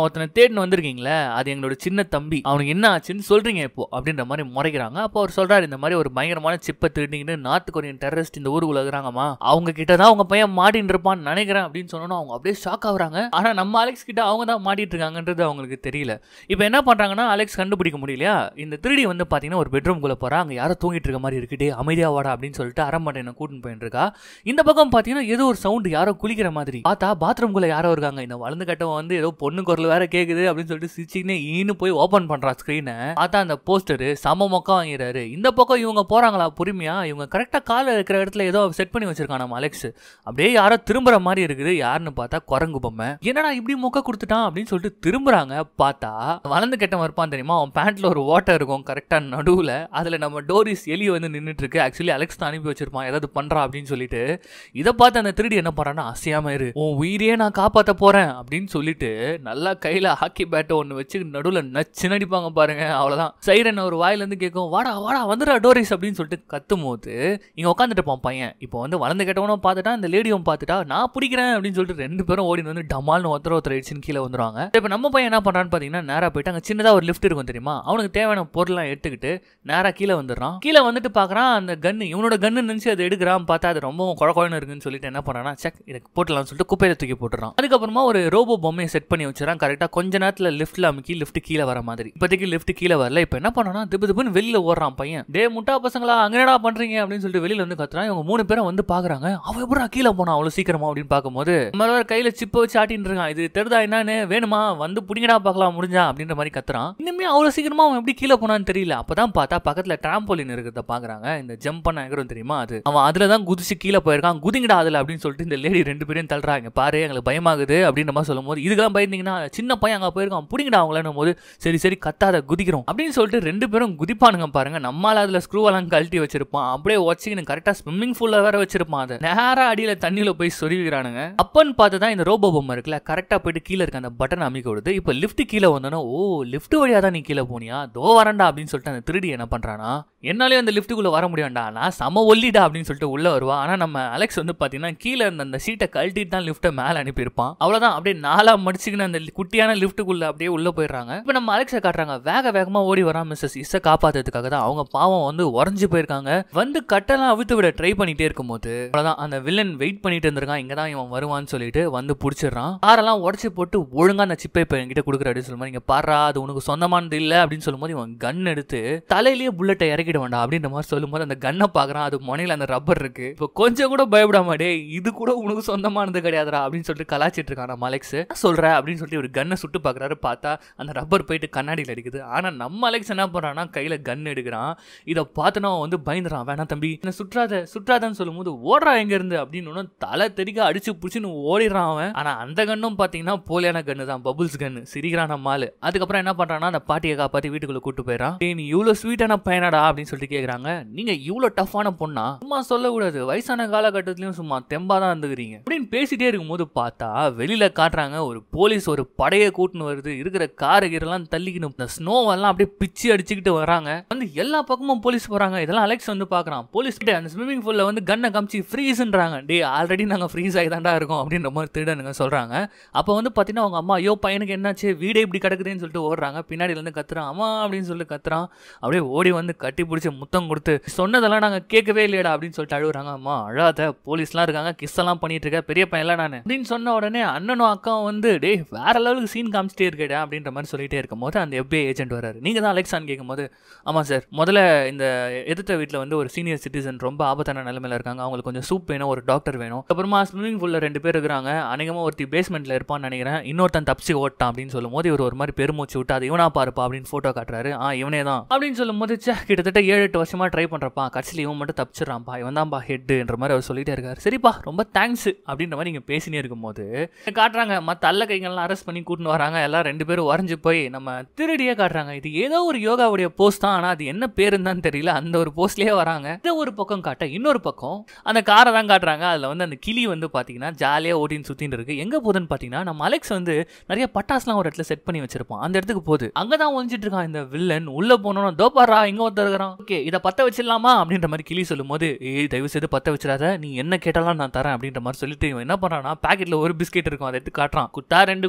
ஒருத்தனை தேடின்னு வந்திருக்கீங்களே அது எங்களோட சின்ன தம்பி அவனுக்கு என்ன ஆச்சுன்னு சொல்றீங்க இப்போ அப்படின்ற மாதிரி முறைக்கிறாங்க அப்போ அவர் சொல்றாரு இந்த மாதிரி ஒரு பயங்கரமான சிப்பை திருடிங்கன்னு நார்த் கொரியன் டெரரிஸ்ட் இந்த ஊருக்குள்ள இருக்கிறாங்கம்மா அவங்க கிட்ட தான் அவங்க பையன் மாட்டின்னு இருப்பான்னு நினைக்கிறேன் அப்படின்னு சொன்னோன்னா அவங்க அப்படியே ஷாக் ஆகுறாங்க ஆனா நம்ம அலெக்ஸ் கிட்ட அவங்க தான் மாட்டிட்டு இருக்காங்கன்றது அவங்களுக்கு தெரியல இப்போ என்ன பண்றாங்கன்னா அலெக்ஸ் கண்டுபிடிக்க முடியலையா இந்த திருடி வந்து பாத்தீங்கன்னா ஒரு பெட்ரூம்குள்ள போறா அங்க யாரோ தூங்கிட்டு இருக்க மாதிரி இருக்குடே அமைதியா வாடா அப்படின்னு சொல்லிட்டு அரண்மனை என்ன கூட்டின்னு போயிட்டு இருக்கா இந்த பக்கம் பாத்தீங்கன்னா ஏதோ ஒரு சவுண்ட் யாரோ குளிக்கிற மாதிரி பார்த்தா பாத்ரூம்குள்ள யாரோ இருக்காங்க இந்த வளர்ந்து கட்டவன் வந்து ஏதோ பொண்ணு குரல் வேற கேக்குது அப்படின்னு சொல்லிட்டு சிரிச்சுக்கினே ஈன்னு போய் ஓபன் பண்றா ஸ்கிரீனை பார்த்தா அந்த போஸ்டர் சம மொக்கம் வாங்கிறாரு இந்த பக்கம் இவங்க போறாங்களா பொறுமையா இவங்க கரெக்டா கால இருக்கிற இடத்துல ஏதோ செட் பண்ணி வச்சிருக்கான் நம்ம அலெக்ஸ் அப்படியே யாரோ திரும்புற மாதிரி இருக்குது யாருன்னு பார்த்தா குரங்கு பொம்மை என்னடா இப்படி மொக்க கொடுத்துட்டான் அப்படின்னு சொல்லிட்டு திரும்புறாங்க பார்த்தா வளர்ந்து கெட்டவன் இருப்பான் தெரியுமா அவன் பேண்ட்ல ஒரு ஓட்டை இருக்கும் கரெக்டா நடுவுல அதுல நம்ம டோரிஸ் எலி வந்து நின்னுட்டு இருக்கு ஆக்சுவலி அலெக்ஸ் தான் அனுப்பி வச்சிருப்பான் ஏதாவது பண்றா அப்படின்னு சொல்லிட்டு இதை பார்த்து அந்த திருடி என்ன பண்றான்னா அசையாம இரு உன் உயிரையே நான் காப்பாத்த போறேன் அப்படின்னு சொல்லிட்டு நல்லா கையில ஹாக்கி பேட்டை ஒன்று வச்சு நடுவில் நச்சு நடிப்பாங்க பாருங்க அவ்வளோதான் சைரன் ஒரு வாயில இருந்து கேட்கும் வாடா வாடா வந்துடா டோரிஸ் அப்படின்னு சொல்லிட்டு கத்தும் போது இங்க உட்காந்துட்டு இருப்பான் பையன் இப்போ வந்து வளர்ந்து கெட்டவனும் பார்த்துட்டா இந்த லேடியும் பார்த்துட்டா நான் பிடிக்கிறேன் அப்படின்னு சொல்லிட்டு ரெண்டு பேரும் ஓடி வந்து டமால்னு ஒருத்தர் ஒருத்தர் அடிச்சுன்னு கீழே வந்துருவாங்க இப்போ நம்ம பையன் என்ன பண்றான்னு பார்த்தீங்கன்னா நேராக போயிட்டு அங்கே சின்னதாக ஒரு லிஃப்ட் இருக்கும் தெரியுமா அவனுக்கு தேவையான பொருள்லாம் எடுத்துக்கிட்டு நேராக கீழே வந்துடுறான் கீழே வந்துட்டு பார்க்குறான் அந்த கன்னு இவனோட கன்னு நினச்சி அதை எடுக்கிறான் பார்த்தா அது ரொம்ப குழ குழன்னு இருக்குன்னு சொல்லிட்டு என்ன பண்ணுறான்னா செக் இதை போட்டலாம்னு சொல்லிட்டு குப்பையில தூக்கி போட்டுறான் அதுக்கப்புறமா ஒரு ரோபோ பொம்மையை செட் பண்ணி வச்சுறான் கரெக்டாக கொஞ்ச நேரத்தில் லிஃப்ட்டில் அமுக்கி லிஃப்ட் கீழே வர மாதிரி இப்போதைக்கு லிஃப்ட் கீழே வரல இப்போ என்ன பண்ணனா திப்பு திப்புன்னு வெளியில ஓடுறான் பையன் டே முட்டா பசங்களா அங்க என்னடா பண்றீங்க அப்படின்னு சொல்லிட்டு வெளியில வந்து கத்துறான் இவங்க மூணு பேரும் வந்து பாக்குறாங்க அவன் எப்படா கீழே போனான் அவ்வளவு சீக்கிரமா அப்படின்னு பார்க்கும்போது மேல வேற கையில சிப்பை வச்சு ஆட்டின்னு இருக்கான் இது தெரிதா என்னன்னு வேணுமா வந்து புடிங்கடா பார்க்கலாம் முடிஞ்சா அப்படின்ற மாதிரி கத்துறான் இன்னுமே அவ்வளவு சீக்கிரமா அவன் எப்படி கீழே போனான்னு தெரியல அப்பதான் பார்த்தா பக்கத்துல டிராம்போலின் இருக்கிறத பாக்குறாங்க இந்த ஜம்ப் பண்ண எகரும் தெரியுமா அது அவன் அதுல தான் குதிச்சு கீழே போயிருக்கான் குதிங்கடா அதுல அப்படின்னு சொல்லிட்டு இந்த லேடி ரெண்டு பேரையும் தள்ளுறாங்க பாரு எங்களுக்கு பயமாகுது அப்படின்ற மாதிரி சொல்லும் போது இதுக்கெல்லாம் பயந்தீங்கன்னா சின்ன பையன் அங்க போயிருக்கான் புடிங்கடா அவங்களேன்னு போது சரி சரி கத்தாத குதிக்கிறோம் அப்படின்னு சொல்லிட்டு ரெண்டு பேரும் குதிப்பானுங்க பாருங்க நம்மால அதுல ஸ்க்ரூ எல்லாம் கழட்டி வச்சிருப்பான் அப்படியே வச்சுக்கின்னு கரெக்டா ஸ்விம்மிங் பூல்ல வேற வச்சிருப்பான் அதை நேரா அடியில தண்ணியில போய் சொருவிக்கிறானுங்க அப்பன்னு பார்த்து தான் இந்த ரோபோ பொம்மை இருக்குல்ல கரெக்டா போயிட்டு கீழே இருக்க அந்த பட்டன் அமைக்க விடுது இப்போ லிஃப்ட் கீழே வந்தோன்னா ஓ லிஃப்ட் வழியா தான் நீ கீழே போனியா தோ வரண்டா அப்படின்னு சொல்லிட்டு அந்த திருடி என்ன பண்றானா என்னாலே அந்த லிஃப்ட்டுக்குள்ள வர முடியாண்டா நான் செம ஒல்லிடா அப்படின்னு சொல்லிட்டு உள்ள வருவா ஆனா நம்ம அலெக்ஸ் வந்து பாத்தீங்கன்னா கீழே இருந்த அந்த சீட்டை கழட்டிட்டு தான் லிஃப்ட்டை மேல அனுப்பியிருப்பான் அவ்வளவுதான் அப்படியே நாலா மடிச்சுக்கின்னு அந்த குட்டியான லிஃப்ட்டுக்குள்ள அப்படியே உள்ள போயிடுறாங்க இப்போ நம்ம அலெக்ஸை காட்டுறாங்க வேக வேகமா ஓடி வரா மிஸ்ஸஸ் இஸை காப்பாத்துறதுக்காக தான் அவங்க பாவம் வந்து உறைஞ்சு போயிருக்காங்க வந்து கட்டெல்லாம் அவித்து விட ட்ரை பண்ணிட்டே இருக்கும்போது அவ்வளவுதான் அந்த வில்லன் வெயிட் பண்ணிட்டு இருந்திருக்கான் இங்க தான் இவன் வருவான்னு சொல்லிட்டு வந்து பிடிச்சிடுறான் காரெல்லாம் உடச்சி போட்டு ஒழுங்கா அந்த சிப்பை இப்போ என்கிட்ட கொடுக்குற அப்படின்னு சொல்லும்போது இங்க பாரா அது உனக்கு சொந்தமானது இல்ல அப்படின்னு சொல்லும்போது இவன் கன் எடுத்து தலையிலேயே புல்லட்டை இறக்கிட வேண்டாம் அப்படின்ற மாதிரி சொல்லும்போது அந்த கன்னை பாக்குறான் அது முனையில அந்த ரப்பர் இருக்கு இப்போ கொஞ்சம் கூட பயப்படாம டே இது கூட உனக்கு சொந்தமானது கிடையாதுடா அப்படின்னு சொல்லிட்டு கலாச்சிட்டு இருக்கான் நம்ம அலெக்ஸ் சொல்ற அப்படின்னு சொல்லிட்டு ஒரு கன்னை சுட்டு பாக்குறாரு பார்த்தா அந்த ரப்பர் போயிட்டு கண்ணாடியில் அடிக்குது ஆனா நம்ம அலெக்ஸ் என்ன பண்றான்னா கையில கன் எடுக்கிறான் இதை பார்த்துனா அவன் வந்து பயந்துறான் வேணாம் தம்பி என்ன சுற்றாத சுற்றாதன்னு சொல்லும்போது ஓடுறா எங்க இருந்து அப்படின்னு ஒன்னும் தலை தெறிக்க அடிச்சு புடிச்சுன்னு ஓடிடுறான் அவன் ஆனா அந்த கன்னும் பாத்தீங்கன்னா போலியான கன்னு தான் பபுள்ஸ் கன்னு சிரிக்கிறான் நம்ம ஆளு அதுக்கப்புறம் என்ன பண்றான்னா அந்த பாட்டியை காப்பாத்தி வீட்டுக்குள்ள கூட்டு போயிடறான் டேய் நீ இவ்வளவு ஸ்வீட்டான பையனாடா அப்படின்னு சொல்லிட்டு கேக்குறாங்க நீங்க இவ்வளவு டஃப்பான பொண்ணா சும்மா சொல்லக்கூடாது வயசான காலகட்டத்திலயும் சும்மா தெம்பா தான் இருந்துக்கிறீங்க அப்படின்னு பேசிட்டே இருக்கும்போது பார்த்தா வெளியில காட்டுறாங்க ஒரு போலீஸ் ஒரு படையை கூட்டின்னு வருது இருக்கிற காரு கீரெல்லாம் தள்ளிக்கணும் இந்த ஸ்னோவெல்லாம் அப்படியே பிச்சு அடிச்சுக்கிட்டு வராங்க வந்து எல்லா பக்கமும் போலீஸ் போறாங்க இதெல்லாம் அலெக்ஸ் வந்து பாக்குறான் போலீஸ் கிட்ட அந்த ஸ்விம்மிங் பூல்ல வந்து கன்னை காமிச்சு ஃப்ரீஸ்ன்றாங்க டே ஆல்ரெடி நாங்க ஃப்ரீஸ் ஆகி தாண்டா இருக்கோம் அப்படின்ற மாதிரி திருடனுங்க சொல்றாங்க அப்போ வந்து பாத்தீங்கன்னா அவங்க அம்மா ஐயோ பையனுக்கு என்னாச்சு வீடே இப்படி கிடக்குதுன்னு சொல்லிட்டு ஓடுறாங்க பின்னாடி இருந்து கத்துறான் அம்மா அப்படின்னு சொல்லிட்டு கத்துறான் அப்படியே ஓடி வந்து கட்டி பிடிச்சி முத்தம் கொடுத்து சொன்னதெல்லாம் நாங்க கேட்கவே இல்லையடா அப்படின்னு சொல்லிட்டு அழுகுறாங்க அம்மா அழாத போலீஸ்லாம் இருக்காங்க கிஸ் எல்லாம் பண்ணிட்டு இருக்க பெரிய பையன்லாம் நான் அப்படின்னு சொன்ன உடனே அண்ணனும் அக்காவும் வந்து டேய் வேற லெவலுக்கு சீன் காமிச்சிட்டே இருக்கேடா அப்படின்ற மாதிரி சொல்லிட்டே இருக்கும்போது அந்த FBI ஏஜென்ட் வராரு நீங்க தான் அலெக்ஸான்னு கேட்கும்போது ஆமா சார் முதல்ல இந்த எதிர்த்த வீட்டில் வந்து ஒரு சீனியர் சிட்டிசன் ரொம்ப ஆபத்தான நிலைமையில இருக்காங்க அவங்களுக்கு கொஞ்சம் சூப் வேணும் ஒரு டாக்டர் வேணும் அப்புறமா ஸ்விம்மிங் பூல்ல ரெண்டு பேர் இருக்கிறாங்க அநேகமா ஒருத்தி பேஸ்மெண்ட்ல இருப்பான்னு நினைக்கிறேன் இன்னொருத்தன் தப்பிச்சு ஓட்டான் அப்படின்னு சொல்லும்போது இவர் ஒரு மாதிரி பெருமூச்சு விட்டு அது இவனா பாருப்பா அப்படின்னு போட்டோ காட்டுறாரு ஆ இவனே தான் அப்படின்னு சொல்லும்போது ச்சே கிட்டத்தட்ட ஏழு எட்டு வருஷமா ட்ரை பண்றப்பா கடைசியில் இவன் மட்டும் தப்பிச்சிடறான்ப்பா இவன் தான்ப்பா ஹெட்ன்ற மாதிரி அவர் சொல்லிட்டே இருக்காரு சரிப்பா ரொம்ப தேங்க்ஸ் அப்படின்ற மாதிரி நீங்க பேசினே இருக்கும்போது காட்டுறாங்க மற்ற அல்ல கைகள்லாம் அரெஸ்ட் பண்ணி கூட்டின்னு வராங்க எல்லாம் ரெண்டு பேரும் வரைஞ்சு போய் நம்ம திருடியே காட்டுறாங்க இது ஏதோ ஒரு யோகாவுடைய போஸ்ட் தான் ஆனால் அது என்ன பேருன்னு தான் தெரியல அந்த ஒரு போஸ்ட்லயே வராங்க இதை ஒரு பக்கம் காட்ட இன்னொரு பக்கம் அந்த காரை தான் காட்டுறாங்க அதில் வந்து அந்த கிளி வந்து பார்த்தீங்கன்னா ஜாலியாக ஓட்டின்னு சுற்றின்னு இருக்கு எங்கே போகுதுன்னு பார்த்தீங்கன்னா நம்ம அலெக்ஸ் வந்து நிறைய பட்டாசுலாம் ஒரு இடத்துல செட் பண்ணி வச்சிருப்பான் அந்த இடத்துக்கு போகுது அங்கே தான் ஒழிஞ்சிட்டு இருக்கான் இந்த வில்லன் உள்ள போனோம் தோப்பாரா இங்க ஒருத்தர் இருக்கிறான் ஓகே இதை பத்த வச்சிடலாமா அப்படின்ற மாதிரி கிளி சொல்லும்போது ஏய் தயவு செய்து பத்த வச்சிடாத நீ என்ன கேட்டாலும் நான் தரேன் அப்படின்ற மாதிரி சொல்லிட்டு இவன் என்ன பண்றான்னா பாக்கெட்ல ஒரு பிஸ்கெட் இருக்கும் அதை எடுத்து காட்டுறான் குட்டா ரெண்டு கூட இல்லைனா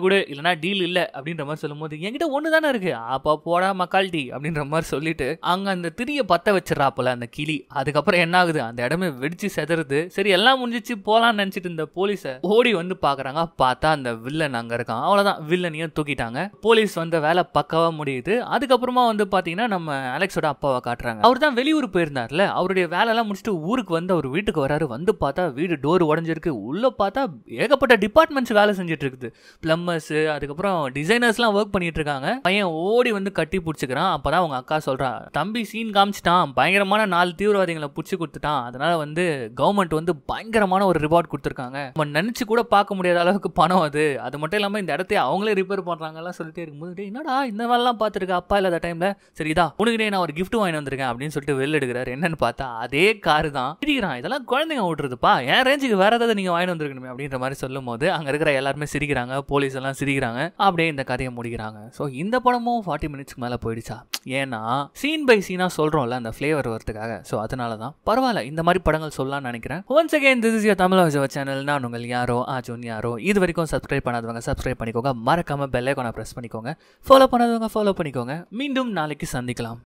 ஆனா டீல் இல்ல அப்படின்ற மாதிரி சொல்லும்போது என்கிட்ட ஒன்று தானே இருக்கு அப்போ போடா மக்கால்டி அப்படின்ற மாதிரி சொல்லிட்டு அங்க அந்த திரிய பத்த வச்சிடறாப்புல அந்த கிளி அதுக்கப்புறம் என்ன ஆகுது அந்த இடமே வெடிச்சு செதறுது சரி எல்லாம் முடிஞ்சிச்சு போலாம்னு நினைச்சிட்டு இருந்த போலீஸை ஓடி வந்து பாக்குறாங்க பார்த்தா அந்த வில்லன் அங்க இருக்கான் அவ்வளவுதான் வில்லனையும் தூக்கிட்டாங்க போலீஸ் வந்த வேலை பக்காவா முடியுது அதுக்கப்புறமா வந்து பாத்தீங்கன்னா நம்ம அலெக்ஸோட அப்பாவை காட்டுறாங்க அவர் தான் வெளியூர் போயிருந்தார்ல அவருடைய வேலையெல்லாம் முடிச்சுட்டு ஊருக்கு வந்து அவர் வீட்டுக்கு வராரு வந்து பார்த்தா வீடு டோர் உடஞ்சிருக்கு உள்ள பார்த்தா ஏகப்பட்ட டிபார்ட்மெண்ட்ஸ் வேலை செஞ்சுட்டு இருக்குது பிளம்பர்ஸ் அதுக்கப்புறம் டிசைனர்ஸ்லாம் ஒர்க் பண்ணிட்டு இருக்காங்க பையன் ஓடி வந்து கட்டி பிடிச்சிக்கிறான் அப்பதான் அவங்க அக்கா சொல்றா தம்பி சீன் காமிச்சிட்டான் பயங்கரமான நாலு தீவிரவாதிகளை பிடிச்சி கொடுத்துட்டான் அதனால வந்து கவர்மெண்ட் வந்து பயங்கரமான ஒரு ரிவார்ட் கொடுத்துருக்காங்க நம்ம நினைச்சு கூட பார்க்க முடியாத அளவுக்கு பணம் அது அது மட்டும் இல்லாம இந்த இடத்தையே அவங்களே ரிப்பேர் பண்றாங்கலாம் சொல்லிட்டே இருக்கும்போது "டேய், என்னடா இந்த வேலைலாம் பார்த்துருக்க அப்பா இல்லாத டைம்ல சரிதா உனக்கு நான் ஒரு gift வாங்கி வந்திருக்கேன் அப்படின்னு சொல்லிட்டு வெளில எடுக்கிறாரு என்னன்னு பார்த்தா அதே காரு தான் சிரிக்கிறான் இதெல்லாம் குழந்தைங்க ஓட்டுறதுப்பா என் ரேஞ்சுக்கு வேற ஏதாவது நீங்க வாங்கி வந்திருக்கணுமே அப்படின்ற மாதிரி சொல்லும் போது அங்க இருக்கிற எல்லாருமே சிரிக்கிறாங்க போலீஸ் எல்லாம் சிரிக்கிறாங்க அப்படியே இந்த கதையை முடிக்கிறாங்க ஸோ இந்த படமும் ஃபார்ட்டி மினிட்ஸ்க்கு மேல போயிடுச்சா ஏன்னா சீன் பை சீனா சொல்றோம்ல அந்த ஃப்ளேவர் வரதுக்காக ஸோ அதனால தான் பரவாயில்ல இந்த மாதிரி படங்கள் சொல்லலாம்னு நினைக்கிறேன் once again this is your Tamil channel நான் உங்கள் யாரோ ஆஜோன் யாரோ இது வரைக்கும் சப்ஸ்கிரைப் பண்ணாதவங்க சப்ஸ்கிரைப் பண்ணிக்கோங்க மறக்காம பெல் ஐக்கானை ப்ரெஸ் பண்ணிக்கோங்க ஃபாலோ பண்ணாதவங்க ஃபாலோ பண்ணிக்கோங்க மீண்டும் நாளைக்கு சந்திக்கலாம்